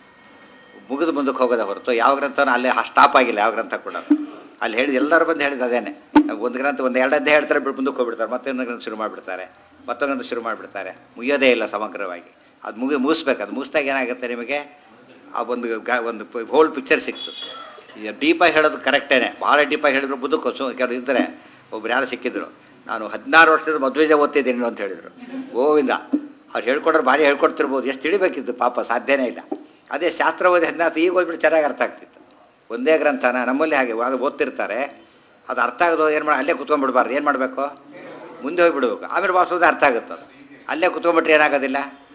ಮುಗಿದು ಮುಂದಕ್ಕೆ ಹೋಗೋದೇ ಹೊರತು ಯಾವ ಗ್ರಂಥನೂ ಅಲ್ಲೇ ಸ್ಟಾಪ್ ಆಗಿಲ್ಲ ಯಾವ ಗ್ರಂಥ ಕೂಡ ಅಲ್ಲಿ ಹೇಳಿದ ಎಲ್ಲರೂ ಬಂದು ಹೇಳಿದ ಅದೇನೆ ಒಂದು ಗ್ರಂಥ ಒಂದು ಎರಡು ಅಧ್ಯಾಯ ಹೇಳ್ತಾರೆ ಬಿಟ್ಟು ಮುಂದಕ್ಕೆ ಹೋಗ್ಬಿಡ್ತಾರೆ ಮತ್ತೊಂದು ಗ್ರಂಥ ಶುರು ಮಾಡಿಬಿಡ್ತಾರೆ ಮತ್ತೊಂದು ಗ್ರಂಥ ಶುರು ಮಾಡಿಬಿಡ್ತಾರೆ ಮುಗಿಯೋದೇ ಇಲ್ಲ ಸಮಗ್ರವಾಗಿ ಅದು ಮುಗಿ ಮುಗಿಸ್ಬೇಕು ಅದು ಮುಗಿಸ್ದಾಗ ಏನಾಗುತ್ತೆ ನಿಮಗೆ ಆ ಒಂದು ಗ ಒಂದು ಹೋಲ್ ಪಿಕ್ಚರ್ ಸಿಕ್ತು ಈಗ ಡೀಪಾಗಿ ಹೇಳೋದು ಕರೆಕ್ಟೇನೆ ಭಾಳ ಡೀಪಾಗಿ ಹೇಳಿದ್ರು ಮುಂದಕ್ಕೆ ಸು ಕೆಲವರು ಇದ್ದರೆ ಒಬ್ರು ಯಾರು ಸಿಕ್ಕಿದ್ರು ನಾನು ಹದಿನಾರು ವರ್ಷದ ಮದುವೆಜ ಓದ್ತಿದ್ದೀನಿ ಅಂತ ಹೇಳಿದರು ಗೋವಿಂದ ಅವ್ರು ಹೇಳ್ಕೊಡ್ರೆ ಭಾರಿ ಹೇಳ್ಕೊಡ್ತಿರ್ಬೋದು ಎಷ್ಟು ತಿಳಿಬೇಕಿತ್ತು ಪಾಪ ಸಾಧ್ಯನೇ ಇಲ್ಲ ಅದೇ ಶಾಸ್ತ್ರ ಓದಿ ಹದಿನಾರು ಈಗ ಓದ್ಬಿಟ್ಟು ಚೆನ್ನಾಗಿ ಅರ್ಥ ಆಗ್ತಿತ್ತು ಒಂದೇ ಗ್ರಂಥನ ನಮ್ಮಲ್ಲಿ ಹಾಗೆ ಅದು ಓದ್ತಿರ್ತಾರೆ ಅದು ಅರ್ಥ ಆಗೋದು ಏನು ಮಾಡಿ ಅಲ್ಲೇ ಕುತ್ಕೊಂಡ್ಬಿಡ್ಬಾರ್ದು ಏನು ಮಾಡಬೇಕು ಮುಂದೆ ಹೋಗಿಬಿಡ್ಬೇಕು ಆಮೇಲೆ ವಾಸೋದು ಅರ್ಥ ಆಗುತ್ತೆ ಅದು ಅಲ್ಲೇ ಕುತ್ಕೊಂಡ್ಬಿಟ್ರೆ ಏನಾಗೋದಿಲ್ಲ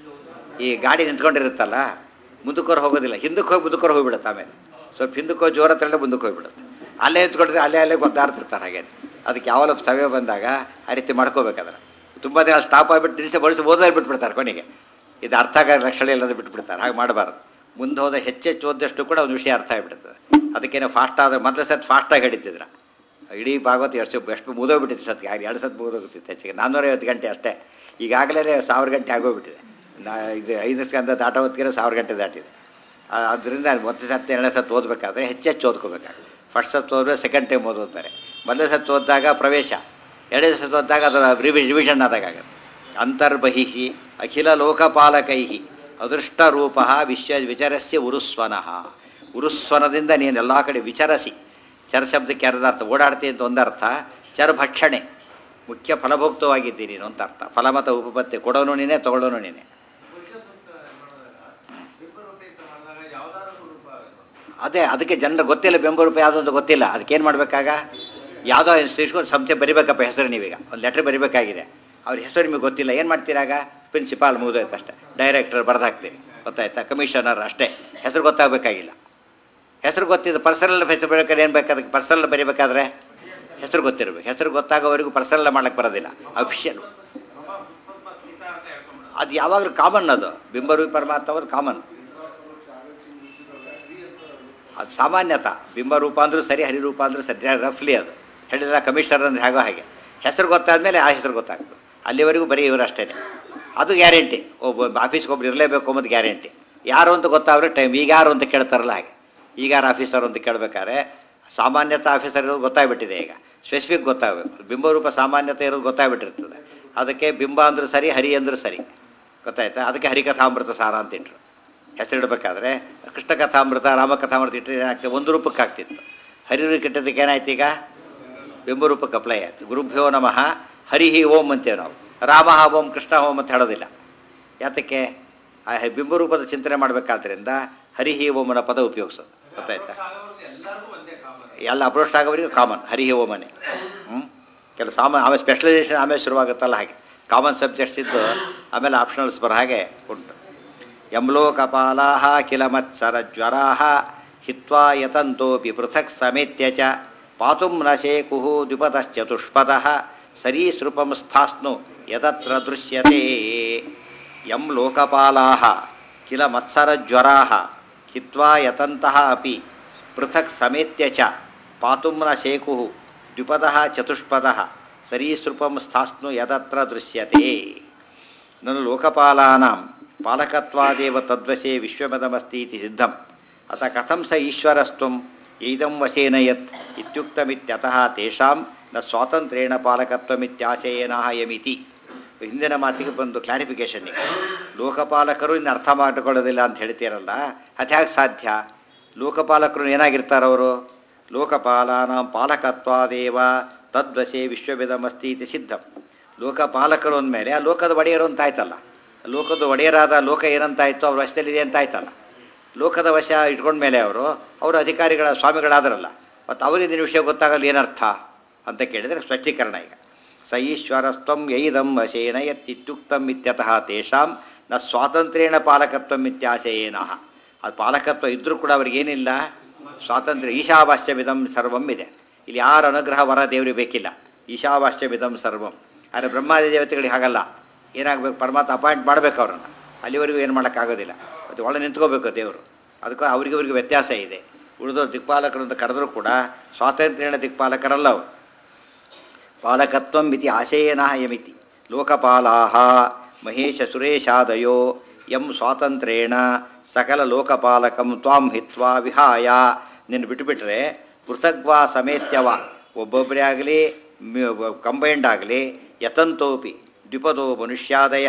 ಈ ಗಾಡಿ ನಿಂತ್ಕೊಂಡಿರುತ್ತಲ್ಲ ಮುಂದಕ್ಕೆ ಹೋಗೋದಿಲ್ಲ ಹಿಂದಕ್ಕೆ ಹೋಗಿ ಮುಂದಕ್ಕೆ ಹೋಗಿಬಿಡುತ್ತೆ ಆಮೇಲೆ ಸ್ವಲ್ಪ ಹಿಂದಕ್ಕೆ ಹೋಗಿ ಜೋರ ತಳ್ಳೆ ಮುಂದಕ್ಕೆ ಹೋಗಿಬಿಡುತ್ತೆ ಅಲ್ಲೇ ನಿಂತ್ಕೊಂಡಿದ್ರೆ ಅಲ್ಲೇ ಅಲ್ಲೇ ಗೊತ್ತಾಡ್ತಿರ್ತಾರೆ ಹಾಗೆ ಅದಕ್ಕೆ ಯಾವಾಗ ಸಮಯ ಬಂದಾಗ ಆ ರೀತಿ ಮಾಡ್ಕೋಬೇಕಾದ್ರೆ ತುಂಬ ದಿನ ಸ್ಟಾಪ್ ಆಗಿಬಿಟ್ಟು ನಿಲ್ಲಿಸಿ ಬಳಸಿ ಓದೋದು ಬಿಟ್ಬಿಡ್ತಾರೆ ಕೊನೆಗೆ ಇದು ಅರ್ಥ ಆಗೋ ಲಕ್ಷಣ ಇಲ್ಲದ ಬಿಟ್ಬಿಡ್ತಾರೆ ಹಾಗೆ ಮಾಡಬಾರ್ದು ಮುಂದೆ ಹೋದ ಹೆಚ್ಚೆಚ್ಚು ಓದಷ್ಟು ಕೂಡ ಒಂದು ವಿಷಯ ಅರ್ಥ ಆಗಿಬಿಡ್ತದೆ ಅದಕ್ಕೇನೆ ಫಾಸ್ಟ್ ಆದ ಮೊದಲ ಸತ್ ಫಾಸ್ಟಾಗಿ ಹಿಡಿತಿದ್ರ ಇಡೀ ಭಾಗವತ ಎಷ್ಟು ಎಷ್ಟು ಮುಗಿದೋಗ್ಬಿಟ್ಟಿತ್ತು ಸತ್ಗೆ ಆಗ ಎರಡು ಸತ್ ಮುಗಿದೋಗ್ತಿತ್ತು ಹೆಚ್ಚಿಗೆ ನಾನ್ನೂರೈವತ್ತು ಗಂಟೆ ಅಷ್ಟೇ ಈಗಾಗಲೇ ಸಾವಿರ ಗಂಟೆ ಆಗೋಗ್ಬಿಟ್ಟಿದೆ ನಾ ಇದು ಐದು ಸ್ಕಂದ ದಾಟ ಹೊತ್ತಿಗೆ ಸಾವಿರ ಗಂಟೆ ದಾಟಿದೆ ಅದರಿಂದ ಒಂದು ಸತ್ತು ಎರಡನೇ ಸತ್ತು ಓದಬೇಕಾದ್ರೆ ಹೆಚ್ಚೆಚ್ಚು ಓದ್ಕೋಬೇಕಾಗುತ್ತೆ ಫಸ್ಟ್ ಸತ್ತು ಓದಿದ್ರೆ ಸೆಕೆಂಡ್ ಟೈಮ್ ಓದೋತಾರೆ ಮೊದಲನೇ ಸತ್ತು ಓದಿದಾಗ ಪ್ರವೇಶ ಎರಡನೇ ಸತ್ತು ಓದಿದಾಗ ಅದರ ರಿವಿ ರಿವಿಷನ್ ಆದಾಗತ್ತೆ ಅಂತರ್ಬಹಿಹಿ ಅಖಿಲ ಲೋಕಪಾಲಕೈ ಅದೃಷ್ಟ ರೂಪ ವಿಶ್ವ ವಿಚರಸ್ಯ ಉರುಸ್ವನಃ ಉರುಸ್ವನದಿಂದ ನೀನು ಎಲ್ಲ ಕಡೆ ವಿಚರಸಿ ಚರ ಶಬ್ದಕ್ಕೆ ಅರ್ಥ ಓಡಾಡ್ತಿ ಅಂತ ಒಂದರ್ಥ ಚರಭಕ್ಷಣೆ ಮುಖ್ಯ ಫಲಭೋಕ್ತವಾಗಿದ್ದಿ ನೀನು ಅಂತ ಅರ್ಥ ಫಲಮತ ಉಪಪತ್ತಿ ಕೊಡೋನು ನೀನೇ ತಗೊಳ್ಳೋನು ನೀನೆ ಅದೇ ಅದಕ್ಕೆ ಜನರು ಗೊತ್ತಿಲ್ಲ ಬೆಂಬರೂಪ ಯಾವುದು ಅಂತ ಗೊತ್ತಿಲ್ಲ ಅದಕ್ಕೇನು ಮಾಡಬೇಕಾಗ ಯಾವುದೋ ಇನ್ಸ್ಟಿಟ್ಯೂಷನ್ ಸಂಸ್ಥೆ ಬರಿಬೇಕಪ್ಪ ಹೆಸರು ನೀವೀಗ ಒಂದು ಲೆಟ್ರ್ ಬರಿಬೇಕಾಗಿದೆ ಅವ್ರ ಹೆಸರು ನಿಮಗೆ ಗೊತ್ತಿಲ್ಲ ಏನು ಮಾಡ್ತೀರಾಗ ಪ್ರಿನ್ಸಿಪಾಲ್ ಮುಗಿದೋಯ್ತು ಅಷ್ಟೇ ಡೈರೆಕ್ಟರ್ ಬರ್ದಾಕ್ತೀರಿ ಗೊತ್ತಾಯ್ತಾ ಕಮಿಷನರ್ ಅಷ್ಟೇ ಹೆಸರು ಗೊತ್ತಾಗಬೇಕಾಗಿಲ್ಲ ಹೆಸರು ಗೊತ್ತಿದ್ದು ಪರ್ಸನಲ್ ಹೆಸರು ಬರೀಬೇಕಾದ್ರೆ ಏನು ಬೇಕು ಅದಕ್ಕೆ ಪರ್ಸನಲ್ ಬರಿಬೇಕಾದ್ರೆ ಹೆಸರು ಗೊತ್ತಿರಬೇಕು ಹೆಸರು ಗೊತ್ತಾಗೋವರೆಗೂ ಪರ್ಸನಲ್ ಮಾಡಕ್ಕೆ ಬರೋದಿಲ್ಲ ಅಫಿಷಿಯಲ್ ಅದು ಯಾವಾಗಲೂ ಕಾಮನ್ ಅದು ಬಿಂಬರೂಪಿ ಪರಮಾತ್ಮ ಅದು ಕಾಮನ್ ಅದು ಸಾಮಾನ್ಯತ ಬಿಂಬರೂಪ ಅಂದರೂ ಸರಿ ಹರಿರೂಪ ಅಂದರೂ ಸರಿ ರಫ್ಲಿ ಅದು ಹೇಳಿದ್ರೆ ಕಮಿಷನರ್ ಅಂದ್ರೆ ಹೇಗೋ ಹಾಗೆ ಹೆಸರು ಗೊತ್ತಾದಮೇಲೆ ಆ ಹೆಸರು ಗೊತ್ತಾಗ್ತದೆ ಅಲ್ಲಿವರೆಗೂ ಬರೀ ಇವರು ಅಷ್ಟೇ ಅದು ಗ್ಯಾರಂಟಿ ಒಬ್ಬ ಆಫೀಸ್ಗೆ ಒಬ್ರು ಇರಲೇಬೇಕು ಅನ್ನೋದು ಗ್ಯಾರಂಟಿ ಯಾರು ಅಂತ ಗೊತ್ತಾದ್ರೆ ಟೈಮ್ ಈಗ ಯಾರು ಅಂತ ಕೇಳ್ತಾರಲ್ಲ ಹಾಗೆ ಈಗ ಯಾರು ಆಫೀಸರ್ ಅಂತ ಕೇಳಬೇಕಾದ್ರೆ ಸಾಮಾನ್ಯತಾ ಆಫೀಸರ್ ಇರೋದು ಗೊತ್ತಾಗ್ಬಿಟ್ಟಿದೆ ಈಗ ಸ್ಪೆಸಿಫಿಕ್ ಗೊತ್ತಾಗಬೇಕು ಬಿಂಬರೂಪ ಸಾಮಾನ್ಯತೆ ಇರೋದು ಗೊತ್ತಾಗ್ಬಿಟ್ಟಿರ್ತದೆ ಅದಕ್ಕೆ ಬಿಂಬ ಅಂದರೂ ಸರಿ ಹರಿ ಅಂದರೂ ಸರಿ ಗೊತ್ತಾಯ್ತಾ ಅದಕ್ಕೆ ಹರಿಕಥಾಮೃತ ಸಾರ ಅಂತ ಇಟ್ರು ಹೆಸರಿಡಬೇಕಾದ್ರೆ ಕೃಷ್ಣ ಕಥಾಮೃತ ರಾಮಕಥಾಮೃತ ಇಟ್ಟರೆ ಏನಾಗ್ತದೆ ಒಂದು ರೂಪಕ್ಕೆ ಆಗ್ತಿತ್ತು ಹರಿರೂಪಕ್ಕೆ ಇಟ್ಟದಕ್ಕೆ ಏನಾಯ್ತು ಈಗ ಬಿಂಬರೂಪಕ್ಕೆ ಅಪ್ಲೈ ಆಯಿತು ಗುರುಭ್ಯೋ ನಮಃ ಹರಿ ಓಂ ಅಂತೇವೆ ನಾವು ರಾಮ ಓಂ ಕೃಷ್ಣ ಓಂ ಅಂತ ಹೇಳೋದಿಲ್ಲ ಯಾತಕ್ಕೆ ಆ ಬಿಂಬರೂಪದ ಚಿಂತನೆ ಮಾಡಬೇಕಾದ್ರಿಂದ ಹರಿ ಓಮನ ಪದ ಉಪಯೋಗಿಸೋದು ಗೊತ್ತಾಯ್ತಾ ಎಲ್ಲ ಅಪ್ರೋಚ್ ಆಗೋವರೆಗೂ ಕಾಮನ್ ಹರಿ ಓಮನೆ ಹ್ಞೂ ಕೆಲವು ಸಾಮಾನ್ಯ ಆಮೇಲೆ ಸ್ಪೆಷಲೈಸೇಷನ್ ಆಮೇಲೆ ಶುರುವಾಗುತ್ತಲ್ಲ ಹಾಗೆ ಕಾಮನ್ ಸಬ್ಜೆಕ್ಟ್ಸ್ ಇದ್ದು ಆಮೇಲೆ ಆಪ್ಷನಲ್ಸ್ ಬರೋ ಹಾಗೆ ಉಂಟು ಯಮ್ಲೋಕಪಾಲಾ ಕಿಲ ಮತ್ಸರ ಜ್ವರಾ ಹಿತ್ವಾ ಯತಂತೋಪಿ ಪೃಥಕ್ ಸಮೇತ್ಯ ಚ ಪಾತುಂ ನ ಶೇಕು ದ್ವಿಪತಶ್ಚತುಷ್ಪದಃ ಸರೀಸೃಪಂ ಸ್ಥಾಸ್ನು ಯತತ್ರ ದೃಶ್ಯತೆ ಯಂ ಲೋಕಪಾಲಾ ಕಿಲ ಮತ್ಸರಜ್ವರಾ ಹಿತ್ವಾ ಯತಂತಹ ಅಪಿ ಪೃಥಕ್ ಸಮೇತ್ಯ ಚ ಪಾತುಂ ನ ಶೇಕು ದ್ವಿಪದಃ ಚತುಷ್ಪದಃ ಸರೀಸೃಪಂ ಸ್ಥಾಸ್ನು ಯದತ್ರ ದೃಶ್ಯತೆ ನನು ಲೋಕಪಾಲಾನಾಂ ಪಾಲಕತ್ವಾದೇವ ತದ್ವಶೇ ವಿಶ್ವಮದಮಸ್ತಿ ಇತಿ ಸಿದ್ಧಂ ಅತ ಕಥಂ ಸ ಈಶ್ವರಸ್ತ್ವಂ ಏದಂ ವಶೇನ ಯತ್ ಇತ್ಯುಕ್ತಮಿತ್ಯತಃ ತೇಷಾಂ ನ ಸ್ವಾತಂತ್ರ್ಯೇಣ ಪಾಲಕತ್ವಮಿತ್ಯಾಶಯೇನಃ ಯಮಿತಿ ಹಿಂದಿನ ಮಾತಿಗೆ ಬಂದು ಕ್ಲಾರಿಫಿಕೇಶನ್ ಈಗ ಲೋಕಪಾಲಕರು ಇನ್ನು ಅರ್ಥ ಮಾಡಿಕೊಳ್ಳೋದಿಲ್ಲ ಅಂತ ಹೇಳ್ತೀರಲ್ಲ ಅದು ಹೇಗೆ ಸಾಧ್ಯ ಲೋಕಪಾಲಕರು ಏನಾಗಿರ್ತಾರವರು ಲೋಕಪಾಲಾನಾಂ ಪಾಲಕತ್ವಾದೇವ ತದ್ವಶೇ ವಿಶ್ವವಿದಮಸ್ತಿ ಇತಿ ಸಿದ್ಧಂ ಲೋಕಪಾಲಕರು ಅಂದಮೇಲೆ ಆ ಲೋಕದ ಒಡೆಯರು ಅಂತ ಆಯ್ತಲ್ಲ ಲೋಕದ ಒಡೆಯರಾದ ಲೋಕ ಏನಂತಾಯ್ತು ಅವ್ರ ವಶದಲ್ಲಿದೆ ಅಂತ ಆಯ್ತಲ್ಲ ಲೋಕದ ವಶ ಇಟ್ಕೊಂಡ್ಮೇಲೆ ಅವರು ಅವರು ಅಧಿಕಾರಿಗಳ ಸ್ವಾಮಿಗಳಾದರಲ್ಲ ಮತ್ತು ಅವರಿಗೆ ನಿನ್ನ ವಿಷಯ ಗೊತ್ತಾಗಲ್ಲ ಏನರ್ಥ ಅಂತ ಕೇಳಿದರೆ ಸ್ಪಷ್ಟೀಕರಣ ಈಗ ಸ ಈಶ್ವರಸ್ತ್ವಂ ಯೈದಂ ವಶೇನ ಯತ್ತಿತ್ಯುಕ್ತಂ ಇತ್ಯತಃ ತೇಷಾಂ ನ ಸ್ವಾತಂತ್ರ್ಯೇಣ ಪಾಲಕತ್ವಂ ಇತ್ಯಾಶಯೇನಃ ಅದು ಪಾಲಕತ್ವ ಇದ್ದರೂ ಕೂಡ ಅವ್ರಿಗೇನಿಲ್ಲ ಸ್ವಾತಂತ್ರ್ಯ ಈಶಾವಾಸ್ಯವಿದಂ ಸರ್ವಂ ಇದೆ ಇಲ್ಲಿ ಯಾರ ಅನುಗ್ರಹ ವರ ದೇವರಿಗೆ ಬೇಕಿಲ್ಲ ಈಶಾವಾಸ್ಯವಿದಂ ಸರ್ವಂ ಆದರೆ ಬ್ರಹ್ಮಾದಿ ದೇವತೆಗಳಿಗೆ ಹಾಗಲ್ಲ ಏನಾಗಬೇಕು ಪರಮಾತ್ಮ ಅಪಾಯಿಂಟ್ ಮಾಡಬೇಕು ಅವ್ರನ್ನ ಅಲ್ಲಿವರೆಗೂ ಏನು ಮಾಡೋಕ್ಕಾಗೋದಿಲ್ಲ ಮತ್ತು ಒಳ ನಿಂತ್ಕೋಬೇಕು ದೇವರು ಅದಕ್ಕೆ ಅವರಿಗೆ ಅವರಿಗೆ ವ್ಯತ್ಯಾಸ ಇದೆ ಉಳಿದವರು ದಿಕ್ಪಾಲಕರು ಅಂತ ಕರೆದರೂ ಕೂಡ ಸ್ವಾತಂತ್ರ್ಯನ ದಿಕ್ಪಾಲಕರಲ್ಲ ಅವರು ಪಾಲಕತ್ವಂ ಇತಿ ಆಶಯೇನಃ ಯಮಿತಿ ಲೋಕಪಾಲಾಹ ಮಹೇಶ ಸುರೇಶಾದಯೋ ಯಂ ಸ್ವಾತಂತ್ರ್ಯೇಣ ಸಕಲ ಲೋಕಪಾಲಕಂ ತ್ವಾಂ ಹಿತ್ವಾ ವಿಹಾಯ ನಿನ್ನ ಬಿಟ್ಟುಬಿಟ್ರೆ ಪೃಥಗ್ವಾ ಸಮೇತ್ಯವ ಒಬ್ಬೊಬ್ಬರೇ ಆಗಲಿ ಕಂಬೈಂಡ್ ಆಗಲಿ ಯತಂತೋಪಿ ದ್ವಿಪದೋ ಮನುಷ್ಯಾದಯ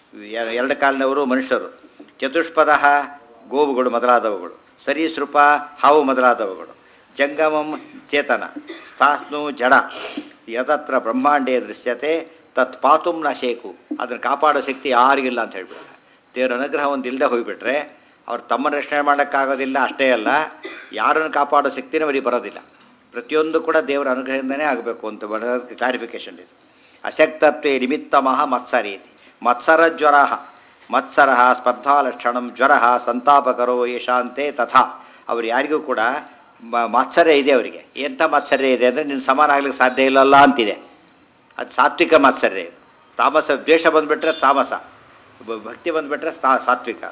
ಎರಡು ಕಾಲಿನವರು ಮನುಷ್ಯರು ಚತುಷ್ಪದ ಗೋವುಗಳು ಮೊದಲಾದವುಗಳು ಸರೀಸೃಪ ಹಾವು ಮೊದಲಾದವುಗಳು ಜಂಗಮಂ ಚೇತನ ಸ್ಥಾಸ್ನು ಜಡ ಯತತ್ರ ಬ್ರಹ್ಮಾಂಡೇ ದೃಶ್ಯತೆ ತತ್ ಪಾತುಂ ನ ಶೇಕು ಅದನ್ನು ಕಾಪಾಡೋ ಶಕ್ತಿ ಯಾರಿಗಿಲ್ಲ ಅಂತ ಹೇಳ್ಬಿಡ್ತಾರೆ ದೇವರ ಅನುಗ್ರಹ ಒಂದು ಇಲ್ಲದೆ ಹೋಗಿಬಿಟ್ರೆ ಅವ್ರು ತಮ್ಮನ್ನು ರಕ್ಷಣೆ ಮಾಡೋಕ್ಕಾಗೋದಿಲ್ಲ ಅಷ್ಟೇ ಅಲ್ಲ ಯಾರನ್ನು ಕಾಪಾಡೋ ಶಕ್ತಿನೂ ಅವರಿಗೆ ಬರೋದಿಲ್ಲ ಪ್ರತಿಯೊಂದು ಕೂಡ ದೇವರ ಅನುಗ್ರಹದಿಂದನೇ ಆಗಬೇಕು ಅಂತ ಬರೋದಕ್ಕೆ ಕ್ಲಾರಿಫಿಕೇಶನ್ ಇದೆ ಅಶಕ್ತತ್ವೇ ನಿಮಿತ್ತಮಃ ಮತ್ಸರೀತಿ ಮತ್ಸರ ಜ್ವರ ಮತ್ಸರ ಸ್ಪರ್ಧಾಲಕ್ಷಣಂ ಜ್ವರ ಸಂತಾಪಕರೋ ಯಶಾಂತೆ ತಥಾ ಅವ್ರು ಯಾರಿಗೂ ಕೂಡ ಮ- ಮಾತ್ಸರ್ಯ ಇದೆ ಅವರಿಗೆ ಎಂಥ ಮಾತ್ಸರ್ಯ ಇದೆ ಅಂದರೆ ನಿನ್ನ ಸಮಾನ ಆಗ್ಲಿಕ್ಕೆ ಸಾಧ್ಯ ಇಲ್ಲಲ್ಲ ಅಂತಿದೆ ಅದು ಸಾತ್ವಿಕ ಮಾತ್ಸರ್ಯ ಇದು ತಾಮಸ ದ್ವೇಷ ಬಂದುಬಿಟ್ರೆ ತಾಮಸ ಬ- ಭಕ್ತಿ ಬಂದುಬಿಟ್ರೆ ಸಾ ಸಾತ್ವಿಕ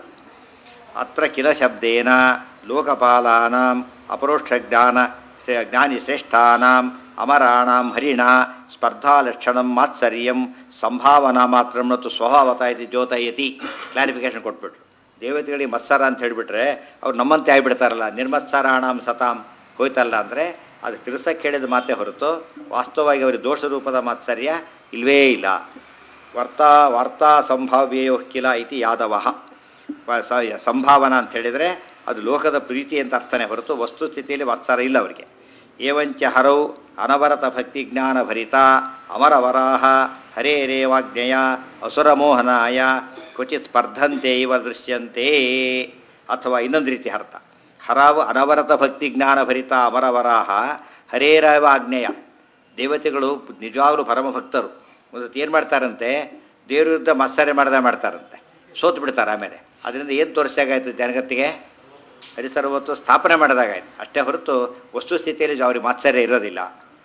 ಅತ್ರ ಕಿಲ ಶಬ್ದೇನ ಲೋಕಪಾಲಾನಾಂ ಅಪರೋಕ್ಷಜ್ಞಾನ ಶ್ರೇ- ಜ್ಞಾನಿ ಶ್ರೇಷ್ಠಾನಾಂ ಅಮರಾಣಾಂ ಹರಿಣ ಸ್ಪರ್ಧಾಲಕ್ಷಣಂ ಮಾತ್ಸರ್ಯಂ ಸಂಭಾವನಾ ಮಾತ್ರ ಮತ್ತು ಸ್ವಭಾವತ ಇದು ದ್ಯೋತಯತಿ ಕ್ಲಾರಿಫಿಕೇಶನ್ ಕೊಟ್ಬಿಟ್ರು ದೇವತೆಗಳಿಗೆ ಮತ್ಸರ ಅಂತ ಹೇಳಿಬಿಟ್ರೆ ಅವ್ರು ನಮ್ಮಂತೆ ಆಗಿಬಿಡ್ತಾರಲ್ಲ ನಿರ್ಮತ್ಸರಾಣಾಂ ಸತಾಂ ಹೋಯ್ತಲ್ಲ ಅಂದರೆ ಅದು ತಿರ್ಸಕ್ಕೆ ಹೇಳಿದ ಮಾತೇ ಹೊರತು ವಾಸ್ತವವಾಗಿ ಅವರಿಗೆ ದೋಷ ರೂಪದ ಮಾತ್ಸರ್ಯ ಇಲ್ವೇ ಇಲ್ಲ ವಾರ್ತಾ ವಾರ್ತಾ ಸಂಭಾವ್ಯಯೋ ಕಿಲ ಇತಿ ಯಾದವ ಪ- ಸ- ಸಂಭಾವನಾ ಅಂತ ಹೇಳಿದರೆ ಅದು ಲೋಕದ ಪ್ರೀತಿ ಅಂತ ಅರ್ಥನೇ ಹೊರತು ವಸ್ತುಸ್ಥಿತಿಯಲ್ಲಿ ವಾತ್ಸಾರ ಇಲ್ಲ ಅವರಿಗೆ ಏವಂಚ ಹರೌ ಅನವರತ ಭಕ್ತಿ ಜ್ಞಾನ ಭರಿತ ಅಮರವರಾಹ ಹರೇರೇವಾಜ್ಞೆಯ ಅಸುರಮೋಹನಾಯ ಕ್ವಚಿತ್ ಸ್ಪರ್ಧಂತೆ ಇವ ದೃಶ್ಯಂತೆ ಅಥವಾ ಇನ್ನೊಂದು ರೀತಿ ಅರ್ಥ ಹರಾವು ಅನವರತ ಭಕ್ತಿ ಜ್ಞಾನ ಭರಿತ ಅಮರವರಾಹ ಹರೇರವ ಆಜ್ಞೆಯ ದೇವತೆಗಳು ನಿಜವಾಗ್ಲೂ ಪರಮಭಕ್ತರು ಮತ್ತು ಏನು ಮಾಡ್ತಾರಂತೆ ದೇವ್ರ ವಿರುದ್ಧ ಮತ್ಸರ್ಯ ಮಾಡದೆ ಮಾಡ್ತಾರಂತೆ ಸೋತು ಬಿಡ್ತಾರೆ ಆಮೇಲೆ ಅದರಿಂದ ಏನು ತೋರಿಸಿದಾಗಾಯ್ತು ಜನಗತ್ತಿಗೆ ಹರಿಸರ್ವತ್ತು ಸ್ಥಾಪನೆ ಮಾಡಿದಾಗಾಯ್ತು ಅಷ್ಟೇ ಹೊರತು ವಸ್ತುಸ್ಥಿತಿಯಲ್ಲಿ ಅವ್ರಿಗೆ ಮಾತ್ಸರ್ಯ ಇರೋದಿಲ್ಲ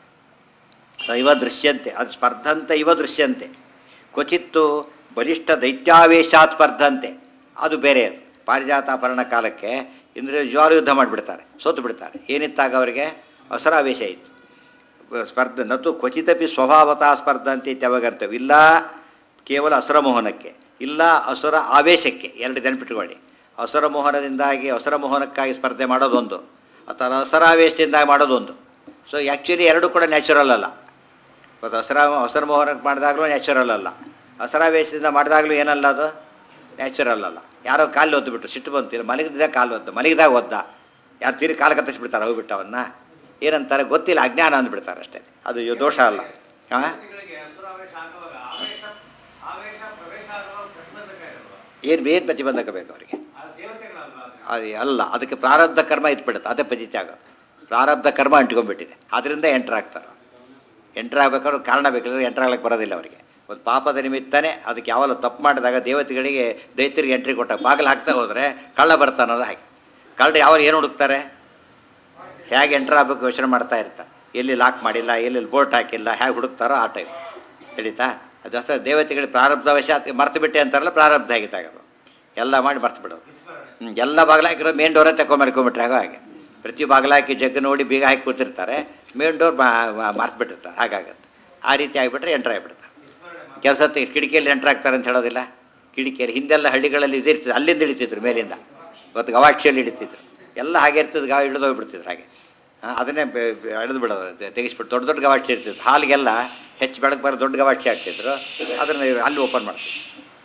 ಸ ಇವ ದೃಶ್ಯಂತೆ ಅದು ಸ್ಪರ್ಧಂತೆ ಇವ ದೃಶ್ಯಂತೆ ಕ್ವಚಿತ್ತು ಬಲಿಷ್ಠ ದೈತ್ಯಾವೇಶಾತ್ ಸ್ಪರ್ಧಂತೆ ಅದು ಬೇರೆ ಅದು ಪಾರಿಜಾತಾಪರಣ ಕಾಲಕ್ಕೆ ಇಂದ್ರ ಜ್ವಾಲ ಯುದ್ಧ ಮಾಡಿಬಿಡ್ತಾರೆ ಸೋತು ಬಿಡ್ತಾರೆ ಏನಿತ್ತಾಗ ಅವರಿಗೆ ಅಸರಾವೇಶ ಇತ್ತು ಸ್ಪರ್ಧ ನತು ಕ್ವಚಿತಪಿ ಸ್ವಭಾವತಃ ಸ್ಪರ್ಧಂತೆ ಇತ್ಯವಾಗರ್ತವೆ ಇಲ್ಲ ಕೇವಲ ಅಸುರ ಮೋಹನಕ್ಕೆ ಇಲ್ಲ ಅಸುರ ಆವೇಶಕ್ಕೆ ಎರಡು ನೆನಪಿಟ್ಕೊಳ್ಳಿ ಅಸುರ ಮೋಹನದಿಂದಾಗಿ ಅಸುರ ಮೋಹನಕ್ಕಾಗಿ ಸ್ಪರ್ಧೆ ಮಾಡೋದೊಂದು ಅಥವಾ ಅಸರಾವೇಶದಿಂದಾಗಿ ಮಾಡೋದೊಂದು ಸೊ ಆ್ಯಕ್ಚುಲಿ ಎರಡೂ ಕೂಡ ನ್ಯಾಚುರಲ್ ಅಲ್ಲ ಇವತ್ತು ಹಸರ ಹಸರ ಮೋಹನಕ್ಕೆ ಮಾಡಿದಾಗಲೂ ನ್ಯಾಚುರಲ್ ಅಲ್ಲ ಹಸರಾವೇಶದಿಂದ ಮಾಡಿದಾಗಲೂ ಏನಲ್ಲ ಅದು ನ್ಯಾಚುರಲ್ ಅಲ್ಲ ಯಾರೋ ಕಾಲು ಒದ್ದುಬಿಟ್ಟು ಸಿಟ್ಟು ಬಂತಿಲ್ಲ ಮಲಗಿದಾಗ ಕಾಲು ಒದ್ದ ಮಲಗಿದಾಗ ಒದ್ದ ಯಾರು ತೀರಿ ಕಾಲು ಕತ್ತಿಸ್ಬಿಡ್ತಾರೆ ಹೋಗ್ಬಿಟ್ಟು ಅವನ್ನ ಏನಂತಾರೆ ಗೊತ್ತಿಲ್ಲ ಅಜ್ಞಾನ ಅಂದ್ಬಿಡ್ತಾರೆ ಅಷ್ಟೇ ಅದು ಇವ್ ದೋಷ ಅಲ್ಲ ಹಾಂ ವ್ಯಕ್ತಿಗಳಿಗೆ ಅಸುರಾವೇಶ ಆಗುವಾಗ ಆವೇಶ ಆವೇಶ ಪ್ರವೇಶ ಆಗುವ ಪ್ರತಿಬಂಧಕ ಇರಲ್ವಾ ಏನು ಏನು ಪ್ರತಿಬಂಧಕ ಬೇಕು ಅವರಿಗೆ ಅದು ದೇವತೆಗಳಲ್ವಾ ಅದು? ಅದು ಅಲ್ಲ ಅದಕ್ಕೆ ಪ್ರಾರಬ್ಧ ಕರ್ಮ ಇಟ್ಬಿಡುತ್ತೆ ಅದೇ ಪಜಿತಿ ಆಗೋದು ಪ್ರಾರಬ್ಧ ಕರ್ಮ ಅಂಟ್ಕೊಂಡ್ಬಿಟ್ಟಿದೆ ಅದರಿಂದ ಎಂಟ್ರ್ ಆಗ್ತಾರೆ ಎಂಟ್ರ್ ಆಗ್ಬೇಕಾದ್ರೆ ಕಾರಣ ಬೇಕಿದ್ರೆ ಎಂಟ್ರ್ ಆಗ್ಲಿಕ್ಕೆ ಬರೋದಿಲ್ಲ ಅವರಿಗೆ ಒಂದು ಪಾಪದ ನಿಮಿತ್ತನೇ ಅದಕ್ಕೆ ಯಾವಲ್ಲ ತಪ್ಪು ಮಾಡಿದಾಗ ದೇವತೆಗಳಿಗೆ ದೈತ್ಯರಿಗೆ ಎಂಟ್ರಿ ಕೊಟ್ಟ ಬಾಗಿಲು ಹಾಕ್ತಾ ಹೋದರೆ ಕಳ್ಳ ಬರ್ತಾನಲ್ಲ ಹಾಗೆ ಕಳ್ಳರು ಯಾವ ಏನು ಹುಡುಕ್ತಾರೆ ಹೇಗೆ ಎಂಟ್ರ್ ಆಗಬೇಕು ಯೋಚನೆ ಮಾಡ್ತಾ ಇರ್ತಾರೆ ಎಲ್ಲಿ ಲಾಕ್ ಮಾಡಿಲ್ಲ ಎಲ್ಲಿ ಬೋರ್ಟ್ ಹಾಕಿಲ್ಲ ಹೇಗೆ ಹುಡುಕ್ತಾರೋ ಆ ಟೈಪ್ ತಿಳಿತಾ ಅದು ಅಷ್ಟೇ ದೇವತೆಗಳಿಗೆ ಪ್ರಾರಬ್ಧ ವಶ ಮರ್ತು ಬಿಟ್ಟೆ ಅಂತಾರಲ್ಲ ಪ್ರಾರಬ್ಧ ಆಗಿತ್ತಾಗದು ಎಲ್ಲ ಮಾಡಿ ಮರ್ತು ಬಿಡೋದು ಹ್ಮ್, ಎಲ್ಲ ಬಾಗಿಲು ಹಾಕಿರೋ ಮೇನ್ ಡೋರೇ ತಗೊಂಬರ್ಕೊಂಬಿಟ್ರೆ ಆಗೋ ಹಾಗೆ ಪ್ರತಿ ಬಾಗಿಲು ಹಾಕಿ ಜಗ್ಗು ನೋಡಿ ಬೀಗ ಹಾಕಿ ಕೂತಿರ್ತಾರೆ ಮೇನ್ ಡೋರ್ ಮರ್ತ್ಬಿಟ್ಟಿರ್ತಾರೆ ಹಾಗಾಗತ್ತೆ ಆ ರೀತಿ ಆಗಿಬಿಟ್ರೆ ಎಂಟ್ರ್ ಆಗಿಬಿಡ್ತಾರೆ ವಿಸ್ಮರಣೆ ಕೆಲಸ ಕಿಟಕಿಯಲ್ಲಿ ಎಂಟ್ರ್ ಆಗ್ತಾರೆ ಅಂತ ಹೇಳೋದಿಲ್ಲ ಕಿಟಕಿಯಲ್ಲಿ ಹಿಂದೆಲ್ಲ ಹಳ್ಳಿಗಳಲ್ಲಿ ಇದಿರ್ತಿದ್ರು ಅಲ್ಲಿಂದ ಹಿಡಿತಿದ್ರು ಮೇಲಿಂದ ಇವತ್ತು ಗವಾಕ್ಷಿಯಲ್ಲಿ ಹಿಡಿತಿದ್ರು ಎಲ್ಲ ಹಾಗೆ ಇರ್ತದೆ ಗಾವ ಹಿಡಿದು ಹೋಗ್ಬಿಡ್ತಿದ್ರು ಹಾಗೆ ಆ, ಅದನ್ನೇ ಎಳೆದು ಬಿಡೋದು ತೆ- ತೆಗಿಸ್ಬಿಟ್ಟು ದೊಡ್ಡ ದೊಡ್ಡ ಗವಾಕ್ಷಿ ಇರ್ತಿತ್ತು ಹಾಲಿಗೆಲ್ಲ ಹೆಚ್ಚು ಬೆಳಕು ಬರೋ ದೊಡ್ಡ ಗವಾಕ್ಷಿ ಹಾಕ್ತಿದ್ರು ಅದನ್ನು ಅಲ್ಲಿ ಓಪನ್ ಮಾಡ್ತಿದ್ರು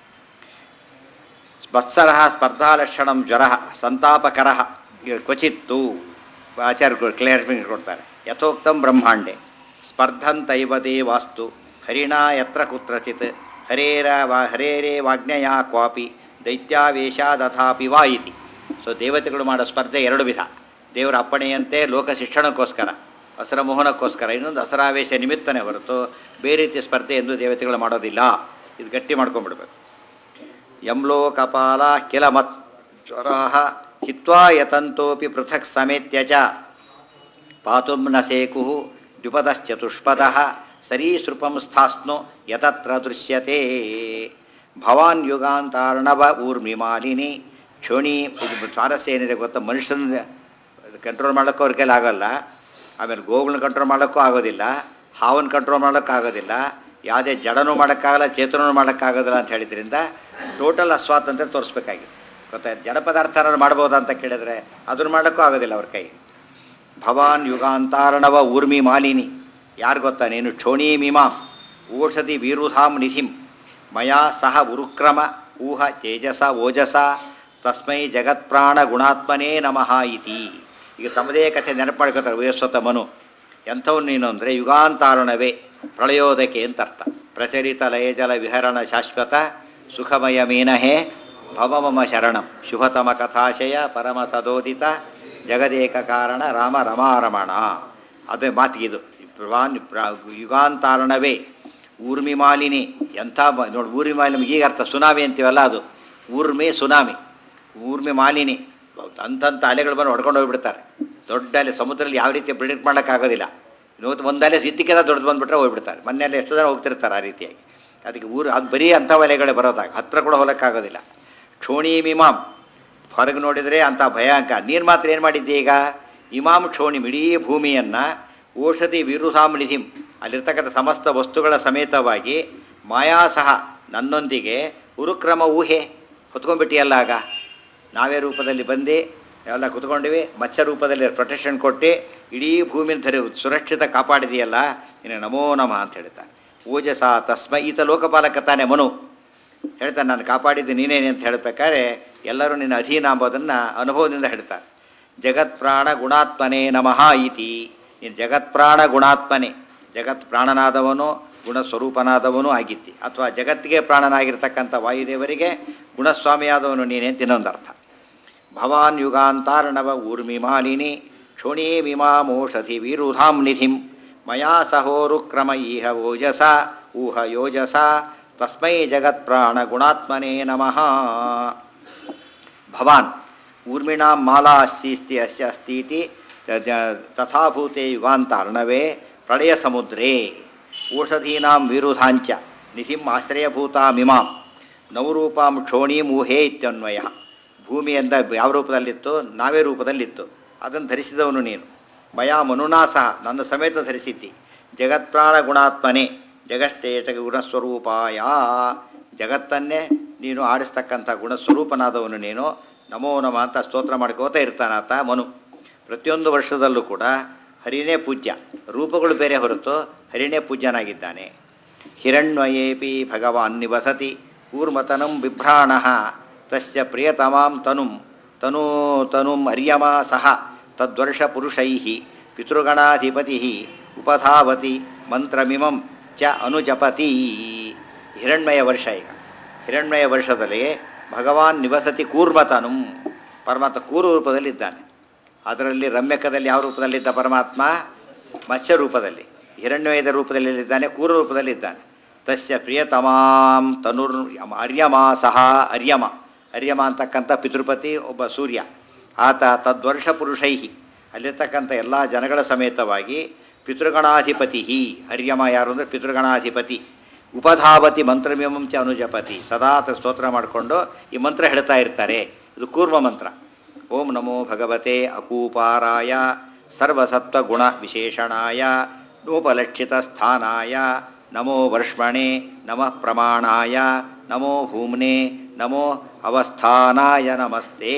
ವತ್ಸರ ಸ್ಪರ್ಧಾಲಕ್ಷಣಂ ಜ್ವರ ಸಂತಾಪಕರ ಕ್ವಚಿತ್ತು ಆಚಾರ್ಯರು ಕ್ಲಿಯರ್ ಕೊಡ್ತಾರೆ ಯಥೋಕ್ತಂ ಬ್ರಹ್ಮಾಂಡೆ ಸ್ಪರ್ಧಂತೈವದೇ ವಾಸ್ತು ಹರಿಣಾ ಯತ್ರ ಕುತ್ರಚಿತ್ ಹರೇರ ವಾ ಹರೇರೇ ವಾಜ್ಞೆಯ ಕ್ವಾಪಿ ದೈತ್ಯಾವೇಶಾದಥಾಪಿ ವಾ ಇತಿ ಸೊ ದೇವತೆಗಳು ಮಾಡೋ ಸ್ಪರ್ಧೆ ಎರಡು ವಿಧ ದೇವರ ಅಪ್ಪಣೆಯಂತೆ ಲೋಕ ಶಿಕ್ಷಣಕ್ಕೋಸ್ಕರ ಹಸರ ಮೋಹನಕ್ಕೋಸ್ಕರ ಇನ್ನೊಂದು ಹಸರಾವೇಶ ನಿಮಿತ್ತನೇ ಹೊರತು ಬೇರೆ ರೀತಿಯ ಸ್ಪರ್ಧೆ ಎಂದು ದೇವತೆಗಳು ಮಾಡೋದಿಲ್ಲ ಇದು ಗಟ್ಟಿ ಮಾಡ್ಕೊಂಡ್ಬಿಡ್ಬೇಕು ಯಂಲೋಕಪಾಲ ಕಿಲ ಮತ್ ಜ್ವರಾಹ ಹಿತ್ವಾ ಯತಂತೋಪಿ ಪೃಥಕ್ ಸಮೇತ್ಯ ಚ ಪಾತುಂ ನ ಸೇಕು ದ್ವಿಪದಶ್ಚತುಷ್ಪದಃ ಸರೀಸೃಪಂ ಸ್ಥಾಸ್ನು ಯತತ್ರ ದೃಶ್ಯತೆ ಭವಾನ್ ಯುಗಾಂತಾರ್ಣವ ಊರ್ಮಿಮಾಲಿನಿ ಕ್ಷೋಣಿ ಇದು ಸ್ವಾರಸ್ಯ ಏನಿದೆ ಗೊತ್ತಾ ಮನುಷ್ಯನ ಕಂಟ್ರೋಲ್ ಮಾಡೋಕ್ಕೂ ಅವ್ರ ಕೈಲಿ ಆಗೋಲ್ಲ ಆಮೇಲೆ ಗೋಗಳನ್ನ ಕಂಟ್ರೋಲ್ ಮಾಡೋಕ್ಕೂ ಆಗೋದಿಲ್ಲ ಹಾವನ್ನ ಕಂಟ್ರೋಲ್ ಮಾಡೋಕ್ಕೂ ಆಗೋದಿಲ್ಲ ಯಾವುದೇ ಜಡನೂ ಮಾಡೋಕ್ಕಾಗಲ್ಲ ಚೇತನೂ ಮಾಡೋಕ್ಕಾಗೋದಿಲ್ಲ ಅಂತ ಹೇಳಿದ್ರಿಂದ ಟೋಟಲ್ ಅಸ್ವಾತಂತ್ರ್ಯ ತೋರಿಸ್ಬೇಕಾಗಿದೆ ಗೊತ್ತಾಯ್ತು ಜಡ ಪದಾರ್ಥನ ಮಾಡ್ಬೋದಾ ಅಂತ ಕೇಳಿದ್ರೆ ಅದನ್ನು ಮಾಡೋಕ್ಕೂ ಆಗೋದಿಲ್ಲ ಅವ್ರ ಕೈ ಭವಾನ್ ಯುಗಾಂತಾರ್ಣವ ಊರ್ಮಿ ಮಾಲಿನಿ ಯಾರು ಗೊತ್ತಾ ನೀನು ಕ್ಷೋಣೀ ಮಿಮಾಂ ಓಷಧಿ ವೀರುಧಾಂ ನಿಧಿಂ ಮಯಾ ಸಹ ಉರುಕ್ರಮ ಊಹ ತೇಜಸ ಓಜಸ ತಸ್ಮೈ ಜಗತ್ಪ್ರಾಣ ಗುಣಾತ್ಮನೇ ನಮಃ ಇತಿ ಈಗ ತಮ್ಮದೇ ಕಥೆ ನೆನಪು ಮಾಡ್ಕೋತಾರೆ ವಯಸ್ವತ ಮನು ಎಂಥವ್ನು ನೀನು ಅಂದರೆ ಯುಗಾಂತಾರಣವೇ ಪ್ರಳಯೋದಕ್ಕೆ ಅಂತ ಅರ್ಥ ಪ್ರಚಲಿತ ಲಯಜಲ ವಿಹರಣ ಶಾಶ್ವತ ಸುಖಮಯ ಮೀನಹೇ ಭವಮಮ ಶರಣಂ ಶುಭತಮ ಕಥಾಶಯ ಪರಮ ಸದೋದಿತ ಜಗದೇಕ ಕಾರಣ ರಾಮ ರಮಾರಮಣ ಅದೇ ಮಾತಿಗಿದು ಪ್ರವಾನ್ ಪ್ರ- ಯುಗಾಂತಾರಣವೇ ಊರ್ಮಿ ಮಾಲಿನಿ ಎಂಥ ಮ- ನೋಡಿ ಊರ್ಮಿ ಮಾಲಿನಿ ನಮ್ಗೆ ಈಗ ಅರ್ಥ ಸುನಾಮಿ ಅಂತೀವಲ್ಲ ಅದು ಊರ್ಮಿ ಸುನಾಮಿ ಊರ್ಮಿ ಮಾಲಿನಿ ಅಂಥಂಥ ಅಲೆಗಳು ಬಂದು ಹೊಡ್ಕೊಂಡು ಹೋಗ್ಬಿಡ್ತಾರೆ ದೊಡ್ಡ ಅಲೆ ಸಮುದ್ರದಲ್ಲಿ ಯಾವ ರೀತಿ ಪ್ರಿಡಿಕ್ಟ್ ಮಾಡೋಕ್ಕಾಗೋದಿಲ್ಲ ಇವತ್ತು ಒಂದು ಅಲೆ ಸಿದ್ದಿಕ್ಕೆಲ್ಲ ದೊಡ್ಡದು ಬಂದುಬಿಟ್ರೆ ಹೋಗ್ಬಿಡ್ತಾರೆ ಮೊನ್ನೆಲ್ಲ ಎಷ್ಟು ಜನ ಹೋಗ್ತಿರ್ತಾರೆ ಆ ರೀತಿಯಾಗಿ ಅದಕ್ಕೆ ಊರು ಅದು ಬರೀ ಅಂಥ ಅಲೆಗಳೇ ಬರೋದಾಗ ಹತ್ರ ಕೂಡ ಹೋಗೋಕ್ಕಾಗೋದಿಲ್ಲ ಕ್ಷೋಣಿ ಮಿಮಾಂ ಹೊರಗೆ ನೋಡಿದರೆ ಅಂಥ ಭಯಾಂಕ ನೀನು ಮಾತ್ರ ಏನು ಮಾಡಿದ್ದೆ ಈಗ ಇಮಾಮ್ ಕ್ಷೋಣಿಮ್ ಇಡೀ ಭೂಮಿಯನ್ನು ಔಷಧಿ ವಿರುಧಾಂ ನಿಧಿಂ ಅಲ್ಲಿರ್ತಕ್ಕಂಥ ಸಮಸ್ತ ವಸ್ತುಗಳ ಸಮೇತವಾಗಿ ಮಾಯಾ ಸಹ ನನ್ನೊಂದಿಗೆ ಉರುಕ್ರಮ ಊಹೆ ಹೊತ್ಕೊಂಡ್ಬಿಟ್ಟಿಯಲ್ಲ ಆಗ ನಾವೇ ರೂಪದಲ್ಲಿ ಬಂದು ಎಲ್ಲ ಕುತ್ಕೊಂಡಿವಿ ಮಚ್ಚ ರೂಪದಲ್ಲಿ ಪ್ರೊಟೆಕ್ಷನ್ ಕೊಟ್ಟು ಇಡೀ ಭೂಮಿನ ಧರಿ ಸುರಕ್ಷಿತ ಕಾಪಾಡಿದೆಯಲ್ಲ ನಿನ್ನ ನಮೋ ನಮಃ ಅಂತ ಹೇಳ್ತಾನೆ ಓಜಸ ತಸ್ಮೈ ಈತ ಲೋಕಪಾಲಕ ತಾನೇ ಮನು ಹೇಳ್ತಾನೆ ನಾನು ಕಾಪಾಡಿದ್ದು ನೀನೇನೆ ಅಂತ ಹೇಳ್ಬೇಕಾದ್ರೆ ಎಲ್ಲರೂ ನಿನ್ನ ಅಧೀನ ಎಂಬುದನ್ನು ಅನುಭವದಿಂದ ಹೇಳ್ತಾರೆ ಜಗತ್ಪ್ರಾಣ ಗುಣಾತ್ಮನೇ ನಮಃ ಇತಿ ನೀನು ಜಗತ್ಪ್ರಾಣ ಗುಣಾತ್ಮನೆ ಜಗತ್ ಪ್ರಾಣನಾದವನು ಗುಣಸ್ವರೂಪನಾದವನು ಆಗಿದ್ದಿ ಅಥವಾ ಜಗತ್ತಿಗೆ ಪ್ರಾಣನಾಗಿರ್ತಕ್ಕಂಥ ವಾಯುದೇವರಿಗೆ ಗುಣಸ್ವಾಮಿಯಾದವನು ನೀನೇ ಅಂತ ಇನ್ನೊಂದು ಅರ್ಥ ಭವಾನ್ ಯುಗಾಂತಾರ್ಣವ ಊರ್ಮಿ ಮಾಲಿನಿ ಕ್ಷುಣೀಮಿಮಾಮೋಷಧಿ ವಿರುಧಾಂ ನಿಧಿಂ ಮಯಾ ಸಹೋರುಕ್ರಮ ಈಹ ಓಜಸ ಊಹ ಯೋಜಸ ತಸ್ಮೈ ಜಗತ್ಪ್ರಾಣ ಗುಣಾತ್ಮನೇ ನಮಃ ಭವಾನ್ ಊರ್ಮಿಣಾಂ ಮಾಲಾ ಅಸ್ತಿ ಅಸ್ಯ ಅಸ್ತೀತಿ ತ- ತ- ತಥಾಭೂತೆ ಯುಗಾಂತಾರ್ಣವೇ ಪ್ರಳಯ ಸಮುದ್ರೇ ಓಷಧೀನಾಂ ವಿರುಧಾಂಚ ನಿಧಿಂ ಆಶ್ರಯಭೂತಾಮಿಮಾಂ ನವರೂಪಾಂ ಕ್ಷೋಣೀಂ ಊಹೇ ಇತ್ಯನ್ವಯ ಭೂಮಿಯಿಂದ ಯಾವ ರೂಪದಲ್ಲಿತ್ತು ನಾವೇ ರೂಪದಲ್ಲಿತ್ತು ಅದನ್ನು ಧರಿಸಿದವನು ನೀನು ಮಯಾ ಮನುನಾ ಸಹ ನನ್ನ ಸಮೇತ ಧರಿಸಿದ್ದಿ ಜಗತ್ಪ್ರಾಣ ಗುಣಾತ್ಮನೇ ಜಗತ್ತೇಟ ಗುಣಸ್ವರೂಪಾಯ ಜಗತ್ತನ್ನೇ ನೀನು ಆಡಿಸ್ತಕ್ಕಂಥ ಗುಣಸ್ವರೂಪನಾದವನು ನೀನು ನಮೋ ನಮ ಅಂತ ಸ್ತೋತ್ರ ಮಾಡ್ಕೋತಾ ಇರ್ತಾನಾತ ಮನು ಪ್ರತಿಯೊಂದು ವರ್ಷದಲ್ಲೂ ಕೂಡ ಹರಿನೇ ಪೂಜ್ಯ ರೂಪಗಳು ಬೇರೆ ಹೊರತು ಹರಿನೇ ಪೂಜ್ಯನಾಗಿದ್ದಾನೆ ಹಿರಣ್ಮಯೇಪಿ ಭಗವಾನ್ ನಿವಸತಿ ಕೂರ್ಮತನಂ ಬಿಭ್ರಾಣ ತಸ್ಯ ಪ್ರಿಯತಮಾಂ ತನುಂ ತನೂ ತನುಂ ಅರ್ಯಮಾ ಸಹ ತದ್ವರ್ಷ ಪುರುಷೈ ಪಿತೃಗಣಾಧಿಪತಿ ಉಪಧಾವತಿ ಮಂತ್ರಮಿಮಂ ಚ ಅನುಜಪತಿ ಹಿರಣ್ಮಯ ವರ್ಷ ಈಗ ಹಿರಣ್ಮಯ ವರ್ಷದಲ್ಲಿ ಭಗವಾನ್ ನಿವಸತಿ ಕೂರ್ಮತನುಂ ಪರಮಾತ್ಮ ಕೂರು ರೂಪದಲ್ಲಿದ್ದಾನೆ ಅದರಲ್ಲಿ ರಮ್ಯಕದಲ್ಲಿ ಯಾವ ರೂಪದಲ್ಲಿದ್ದ ಪರಮಾತ್ಮ ಮತ್ಸ್ಯ ರೂಪದಲ್ಲಿ ಹಿರಣ್ಯವೇದ ರೂಪದಲ್ಲಿದ್ದಾನೆ ಕೂರು ರೂಪದಲ್ಲಿದ್ದಾನೆ ತಸ್ಯ ಪ್ರಿಯತಮಾಂ ತನುರ್ ಅರ್ಯಮಾ ಸಹ ಅರ್ಯಮ ಅರ್ಯಮ ಅಂತಕ್ಕಂಥ ಪಿತೃಪತಿ ಒಬ್ಬ ಸೂರ್ಯ ಆತ ತದ್ವರ್ಷ ಪುರುಷೈ ಅಲ್ಲಿರ್ತಕ್ಕಂಥ ಎಲ್ಲ ಜನಗಳ ಸಮೇತವಾಗಿ ಪಿತೃಗಣಾಧಿಪತಿ ಅರ್ಯಮ ಯಾರು ಅಂದರೆ ಪಿತೃಗಣಾಧಿಪತಿ ಉಪಧಾವತಿ ಮಂತ್ರಮಿಮಂ ಚ ಅನುಜಪತಿ ಸದಾ ಆತ ಸ್ತೋತ್ರ ಮಾಡಿಕೊಂಡು ಈ ಮಂತ್ರ ಹೇಳ್ತಾ ಇರ್ತಾರೆ ಇದು ಕೂರ್ಮ ಮಂತ್ರ ಓಂ ನಮೋ ಭಗವತೆ ಅಕೂಪಾರಾಯ ಸರ್ವಸತ್ವಗುಣ ವಿಶೇಷಣಾಯ ನೋಪಲಕ್ಷಿತ ಸ್ಥಾನಾಯ ನಮೋ ವರ್ಷಮಣೆ ನಮಃ ಪ್ರಮಾಣಾಯ ನಮೋ ಭೂಮ್ನೆ ನಮೋ ಅವಸ್ಥಾನಾಯ ನಮಸ್ತೆ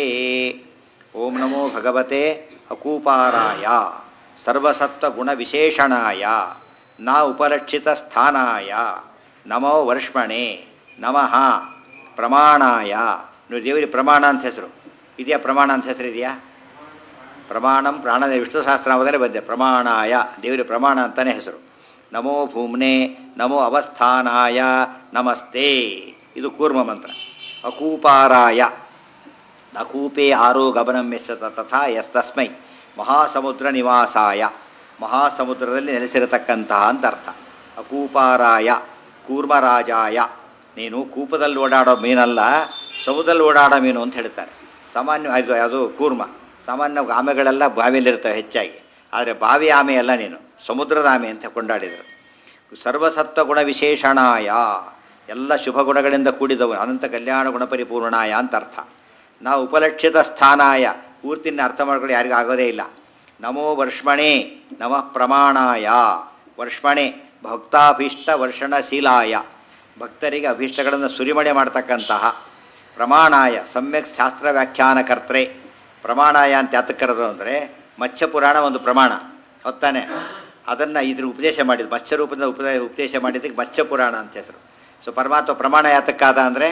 ಓಂ ನಮೋ ಭಗವತೆ ಅಕೂಪಾರಾಯ ಸರ್ವಸತ್ವಗುಣ ವಿಶೇಷಣಾಯ ನ ಉಪಲಕ್ಷಿತ ಸ್ಥಾನಾಯ ನಮೋ ವರ್ಷಮಣೆ ನಮಃ ಪ್ರಮಾಣಾಯ ನೋಡಿ ದೇವರಿಗೆ ಪ್ರಮಾಣ ಅಂತ ಹೆಸರು ಇದೆಯಾ ಪ್ರಮಾಣ ಅಂತ ಹೆಸರು ಇದೆಯಾ ಪ್ರಮಾಣಂ ಪ್ರಾಣದ ವಿಷ್ಣು ಸಹಸ್ರನಾಮದಲ್ಲಿ ಬಂದೆ ಪ್ರಮಾಣಾಯ ದೇವರಿಗೆ ಪ್ರಮಾಣ ಅಂತಲೇ ಹೆಸರು ನಮೋ ಭೂಮ್ನೆ ನಮೋ ಅವಸ್ಥಾನಾಯ ನಮಸ್ತೆ ಇದು ಕೂರ್ಮ ಮಂತ್ರ ಅಕೂಪಾರಾಯ ನಕೂಪೇ ಆರೋ ಗಮನಂ ಎಸ್ಸತ ತಥಾ ಎಸ್ತಸ್ಮೈ ಮಹಾಸಮುದ್ರ ನಿವಾಸಾಯ ಮಹಾಸಮುದ್ರದಲ್ಲಿ ನೆಲೆಸಿರತಕ್ಕಂತಹ ಅಂತ ಅರ್ಥ ಅಕೂಪಾರಾಯ ಕೂರ್ಮರಾಜಾಯ ನೀನು ಕೂಪದಲ್ಲಿ ಓಡಾಡೋ ಮೀನಲ್ಲ ಸಮುದ್ರದಲ್ಲಿ ಓಡಾಡೋ ಮೀನು ಅಂತ ಹೇಳ್ತಾರೆ ಸಾಮಾನ್ಯ ಅದು ಅದು ಕೂರ್ಮ ಸಾಮಾನ್ಯ ಆಮೆಗಳೆಲ್ಲ ಬಾವಿಯಲ್ಲಿರ್ತವೆ ಹೆಚ್ಚಾಗಿ ಆದರೆ ಬಾವಿ ಆಮೆ ಅಲ್ಲ ನೀನು ಸಮುದ್ರದ ಆಮೆ ಅಂತ ಕೊಂಡಾಡಿದರು ಸರ್ವಸತ್ವ ಗುಣ ವಿಶೇಷಣಾಯ ಎಲ್ಲ ಶುಭ ಗುಣಗಳಿಂದ ಕೂಡಿದವು ಅನಂತ ಕಲ್ಯಾಣ ಗುಣ ಪರಿಪೂರ್ಣಾಯ ಅಂತ ಅರ್ಥ ನಾವು ಉಪಲಕ್ಷಿತ ಸ್ಥಾನಾಯ ಪೂರ್ತಿನ ಅರ್ಥ ಮಾಡ್ಕೊಂಡು ಯಾರಿಗೂ ಆಗೋದೇ ಇಲ್ಲ ನಮೋ ವರ್ಷಮಣೆ ನಮಃ ಪ್ರಮಾಣಾಯ ವರ್ಷಮಣೆ ಭಕ್ತಾಭೀಷ್ಟ ವರ್ಷಣಶೀಲಾಯ ಭಕ್ತರಿಗೆ ಅಭೀಷ್ಟಗಳನ್ನು ಸುರಿಮಣೆ ಮಾಡ್ತಕ್ಕಂತಹ ಪ್ರಮಾಣಾಯ ಸಮ್ಯಕ್ ಶಾಸ್ತ್ರ ವ್ಯಾಖ್ಯಾನಕರ್ತ್ರೆ ಪ್ರಮಾಣಾಯ ಅಂತ ಯಾತಕ್ಕೆ ಕರೆದ್ರು ಅಂದರೆ ಮತ್ಸ್ಯ ಪುರಾಣ ಒಂದು ಪ್ರಮಾಣ ಹೊತ್ತಾನೆ ಅದನ್ನು ಇದ್ರ ಉಪದೇಶ ಮಾಡಿದ್ದು ಮತ್ಸ್ಯ ರೂಪದಿಂದ ಉಪದೇ ಉಪದೇಶ ಮಾಡಿದ್ದಕ್ಕೆ ಮತ್ಸ್ಯ ಪುರಾಣ ಅಂತ ಹೆಸರು ಸೊ ಪರಮಾತ್ಮ ಪ್ರಮಾಣ ಯಾತಕ್ಕಾದ ಅಂದರೆ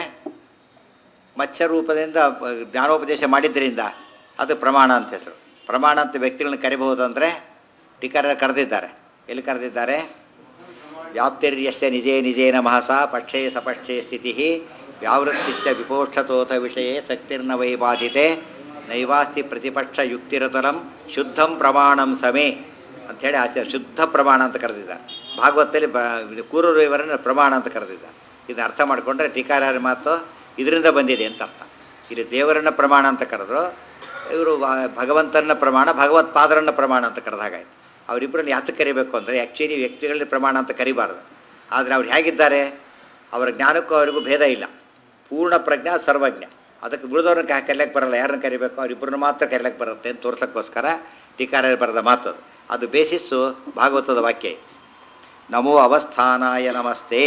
ಮತ್ಸ್ಯ ರೂಪದಿಂದ ಅಹ್, ಜ್ಞಾನೋಪದೇಶ ಮಾಡಿದ್ದರಿಂದ ಅದು ಪ್ರಮಾಣ ಅಂತ ಹೆಸರು ಪ್ರಮಾಣ ಅಂತ ವ್ಯಕ್ತಿಗಳನ್ನ ಕರಿಬಹುದು ಅಂದರೆ ಟೀಕರ ಕರೆದಿದ್ದಾರೆ ಎಲ್ಲಿ ಕರೆದಿದ್ದಾರೆ ವ್ಯಾಪ್ತಿರ್ಯಸ್ಯ ನಿಜೇ ನಿಜೇ ನಮಃ ಸ ಪಕ್ಷೇ ಸಪಕ್ಷೇ ಸ್ಥಿತಿ ವ್ಯಾವೃತ್ತಿಶ್ಚ ವಿಪೋಕ್ಷತೋತ ವಿಷಯೇ ಶಕ್ತಿರ್ನ ವೈ ಬಾಧಿತೆ ನೈವಾಸ್ತಿ ಪ್ರತಿಪಕ್ಷ ಯುಕ್ತಿರತಲಂ ಶುದ್ಧಂ ಪ್ರಮಾಣಂ ಸಮೇ ಅಂಥೇಳಿ ಆಚಾರ್ಯ ಶುದ್ಧ ಪ್ರಮಾಣ ಅಂತ ಕರೆದಿದ್ದಾರೆ ಭಾಗವತದಲ್ಲಿ ಬ ಕೂರೂರು ಇವರನ್ನು ಪ್ರಮಾಣ ಅಂತ ಕರೆದಿದ್ದಾರೆ ಇದನ್ನ ಅರ್ಥ ಮಾಡಿಕೊಂಡ್ರೆ ಟೀಕಾರಾರ ಮಾತು ಇದರಿಂದ ಬಂದಿದೆ ಅಂತ ಅರ್ಥ ಇಲ್ಲಿ ದೇವರನ್ನ ಪ್ರಮಾಣ ಅಂತ ಕರೆದ್ರು ಇವರು ಭಗವಂತನ ಪ್ರಮಾಣ ಭಗವತ್ಪಾದರನ್ನ ಪ್ರಮಾಣ ಅಂತ ಕರೆದ ಹಾಗಾಯ್ತು ಅವರಿಬ್ಬರನ್ನು ಯಾತಕ್ಕೆ ಕರಿಬೇಕು ಅಂದರೆ ಆ್ಯಕ್ಚುಲಿ ವ್ಯಕ್ತಿಗಳಲ್ಲಿ ಪ್ರಮಾಣ ಅಂತ ಕರಿಬಾರ್ದು ಆದರೆ ಅವ್ರು ಹೇಗಿದ್ದಾರೆ ಅವರ ಜ್ಞಾನಕ್ಕೂ ಅವರಿಗೂ ಭೇದ ಇಲ್ಲ ಪೂರ್ಣ ಪ್ರಜ್ಞಾ ಸರ್ವಜ್ಞ ಅದಕ್ಕೆ ಉಳಿದವ್ರನ್ನ ಕ ಕರಿಯಕ್ಕೆ ಬರಲ್ಲ ಯಾರನ್ನ ಕರಿಬೇಕು ಅವರಿಬ್ಬರನ್ನ ಮಾತ್ರ ಕರಿಯಕ್ಕೆ ಬರುತ್ತೆ ಅಂತ ತೋರ್ಸೋಕ್ಕೋಸ್ಕರ ಟೀಕಾರ ಬರೆದ ಮಾತು ಅದು. ಅದು ಬೇಸಿಸ್ಸು ಭಾಗವತದ ವಾಕ್ಯ ಇದು. ನಮೋ ಅವಸ್ಥಾನಾಯ ನಮಸ್ತೆ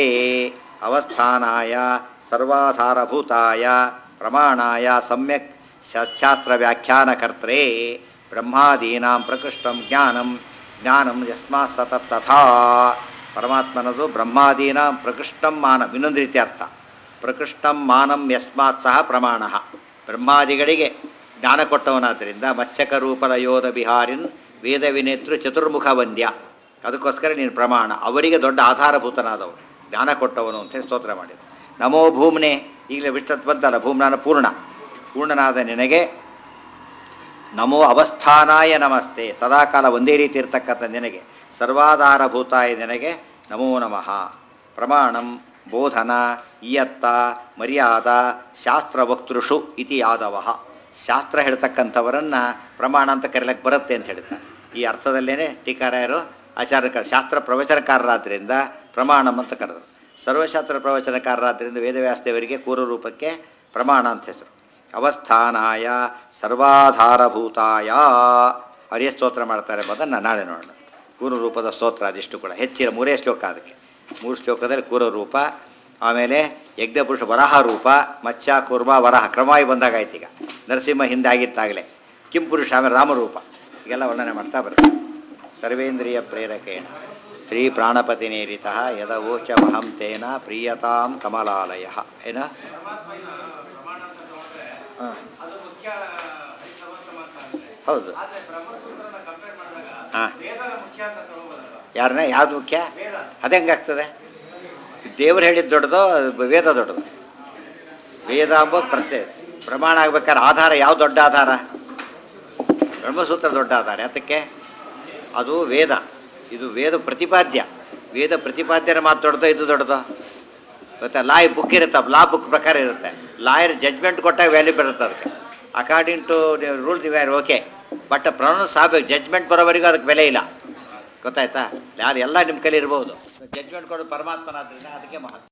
ಅವಸ್ಥಾನಾಯ ಸರ್ವಾಧಾರಭೂತಾಯ ಪ್ರಮಾಣಾಯ ಸಮ್ಯಕ್ ಶಾಸ್ತ್ರ ವ್ಯಾಖ್ಯಾನಕರ್ತ್ರೇ ಬ್ರಹ್ಮಾದೀನಾಂ ಪ್ರಕೃಷ್ಟಂ ಜ್ಞಾನಂ ಜ್ಞಾನಂ ಯಸ್ಮಾತ್ ಸತತ್ ತಥಾ ಪರಮಾತ್ಮನದು ಬ್ರಹ್ಮಾದೀನಾಂ ಪ್ರಕೃಷ್ಟಂ ಮಾನಂ ಇನ್ನೊಂದು ರೀತಿ ಅರ್ಥ ಪ್ರಕೃಷ್ಟಂ ಮಾನಂ ಯಸ್ಮಾತ್ ಸಹ ಪ್ರಮಾಣ ಬ್ರಹ್ಮಾದಿಗಳಿಗೆ ಜ್ಞಾನ ಕೊಟ್ಟವನಾದ್ದರಿಂದ ಮತ್ಸ್ಯಕ ರೂಪಲಯೋಧ ಬಿಹಾರಿನ್ ವೇದ ವಿನೇತೃ ಚತುರ್ಮುಖ ವಂದ್ಯ ಅದಕ್ಕೋಸ್ಕರ ನೀನು ಪ್ರಮಾಣ ಅವರಿಗೆ ದೊಡ್ಡ ಆಧಾರಭೂತನಾದವರು ಜ್ಞಾನ ಕೊಟ್ಟವನು ಅಂತ ಹೇಳಿ ಸ್ತೋತ್ರ ಮಾಡಿದ ನಮೋ ಭೂಮ್ನೆ ಈಗಲೇ ವಿಷ್ಟತ್ ಬಂತಲ್ಲ ಭೂಮ್ನಾನ ಪೂರ್ಣ ಪೂರ್ಣನಾದ ನಿನಗೆ ನಮೋ ಅವಸ್ಥಾನಾಯ ನಮಸ್ತೆ ಸದಾಕಾಲ ಒಂದೇ ರೀತಿ ಇರ್ತಕ್ಕಂಥ ನಿನಗೆ ಸರ್ವಾಧಾರಭೂತಾಯ ನಿನಗೆ ನಮೋ ನಮಃ ಪ್ರಮಾಣಂ ಬೋಧನ ಇಯತ್ತ ಮರ್ಯಾದ ಶಾಸ್ತ್ರ ವಕ್ತೃಷು ಇತಿ ಯಾದವ ಶಾಸ್ತ್ರ ಹೇಳ್ತಕ್ಕಂಥವರನ್ನು ಪ್ರಮಾಣ ಅಂತ ಕರೆಯಲಿಕ್ಕೆ ಬರುತ್ತೆ ಅಂತ ಹೇಳ್ತಾರೆ ಈ ಅರ್ಥದಲ್ಲೇ ಟೀಕಾರಾಯರು ಆಚಾರ್ಯ ಶಾಸ್ತ್ರ ಪ್ರವಚನಕಾರರಾದ್ದರಿಂದ ಪ್ರಮಾಣಂ ಅಂತ ಕರೆದರು ಸರ್ವಶಾಸ್ತ್ರ ಪ್ರವಚನಕಾರರಾದ್ದರಿಂದ ವೇದವ್ಯಾಸದೇವರಿಗೆ ಕೂರರೂಪಕ್ಕೆ ಪ್ರಮಾಣ ಅಂತ ಹೆಸರು ಅವಸ್ಥಾನಾಯ ಸರ್ವಾಧಾರಭೂತಾಯ ಅವರೇ ಸ್ತೋತ್ರ ಮಾಡ್ತಾರೆ ಎಂಬುದನ್ನು ನಾಳೆ ನೋಡೋಣ ಕೂರು ರೂಪದ ಸ್ತೋತ್ರ ಅದಿಷ್ಟು ಕೂಡ ಹೆಚ್ಚಿನ ಮೂರೇ ಶ್ಲೋಕ ಅದಕ್ಕೆ ಮೂರು ಶ್ಲೋಕದಲ್ಲಿ ಕೂರ ರೂಪ ಆಮೇಲೆ ಯಜ್ಞಪುರುಷ ವರಹ ರೂಪ ಮತ್ಸ್ಯ ಕೂರ್ಮ ವರಹ ಕ್ರಮವಾಗಿ ಬಂದಾಗಾಯ್ತು ಈಗ ನರಸಿಂಹ ಹಿಂದೆ ಆಗಿತ್ತಾಗಲೇ ಕಿಂಪುರುಷ ಆಮೇಲೆ ರಾಮರೂಪ ಈಗೆಲ್ಲ ವರ್ಣನೆ ಮಾಡ್ತಾ ಬರುತ್ತೆ ಸರ್ವೇಂದ್ರಿಯ ಪ್ರೇರಕೇಣ ಶ್ರೀ ಪ್ರಾಣಪತಿ ನೇರಿತ ಯದವೋಚ ಮಹಂ ತೇನ ಪ್ರೀಯತಾಂ ಕಮಲಾಲಯ ಏನ ಹಾಂ ಅದು ಮುಖ್ಯ ಹರಿಸರ್ವೋತ್ತಮ ಅಂತ ಅಂದ್ರೆ ಹೌದು ಆದ್ರೆ ಬ್ರಹ್ಮಸೂತ್ರನ ಕಂಪೇರ್ ಮಾಡಿದಾಗ ಹಾಂ ವೇದನ ಮುಖ್ಯ ಅಂತ ತಗೋಬೋದಲ್ವಾ ಯಾರನ್ನ ಯಾವ್ದು ಮುಖ್ಯ ವೇದ ಅದು ಹೆಂಗಾಗ್ತದೆ ದೇವ್ರು ಹೇಳಿದ್ದು ದೊಡ್ಡದು ವೇದ ದೊಡ್ಡದು ವೇದ ಅಂಬೋದು ಪ್ರತ್ಯಯ ಪ್ರಮಾಣ ಆಗ್ಬೇಕಾದ್ರೆ ಆಧಾರ ಯಾವ ದೊಡ್ಡ ಆಧಾರ ಬ್ರಹ್ಮಸೂತ್ರ ದೊಡ್ಡ ಆಧಾರ ಯಾತಕ್ಕೆ ಅದು ವೇದ ಇದು ವೇದ ಪ್ರತಿಪಾದ್ಯ ವೇದ ಪ್ರತಿಪಾದ್ಯನ ಮಾತು ದೊಡ್ಡದೋ ಇದು ದೊಡ್ಡದೋ ಗೊತ್ತಾ ಲಾ ಬುಕ್ ಇರುತ್ತೆ ಲಾ ಬುಕ್ ಪ್ರಕಾರ ಇರುತ್ತೆ ಲಾಯರ್ ಜಡ್ಜ್ಮೆಂಟ್ ಕೊಟ್ಟಾಗ ವ್ಯಾಲ್ಯೂ ಬರುತ್ತೆ ಅದಕ್ಕೆ ಅಕಾರ್ಡಿಂಗ್ ಟು ರೂಲ್ ದಿ ವ್ಯಾರ್ ಓಕೆ ಬಟ್ ಪ್ರೊನೌನ್ಸ್ ಆಗಬೇಕು ಜಡ್ಜ್ಮೆಂಟ್ ಬರೋವರೆಗೂ ಅದಕ್ಕೆ ಬೆಲೆ ಇಲ್ಲ ಗೊತ್ತಾಯ್ತಾ ಯಾರು ಎಲ್ಲ ನಿಮ್ಮ ಕೈಲಿ ಇರ್ಬೋದು ಜಡ್ಜ್ಮೆಂಟ್ ಕೊಡೋದು ಪರಮಾತ್ಮನಾದ್ರಿಂದ ಅದಕ್ಕೆ ಮಹತ್ವ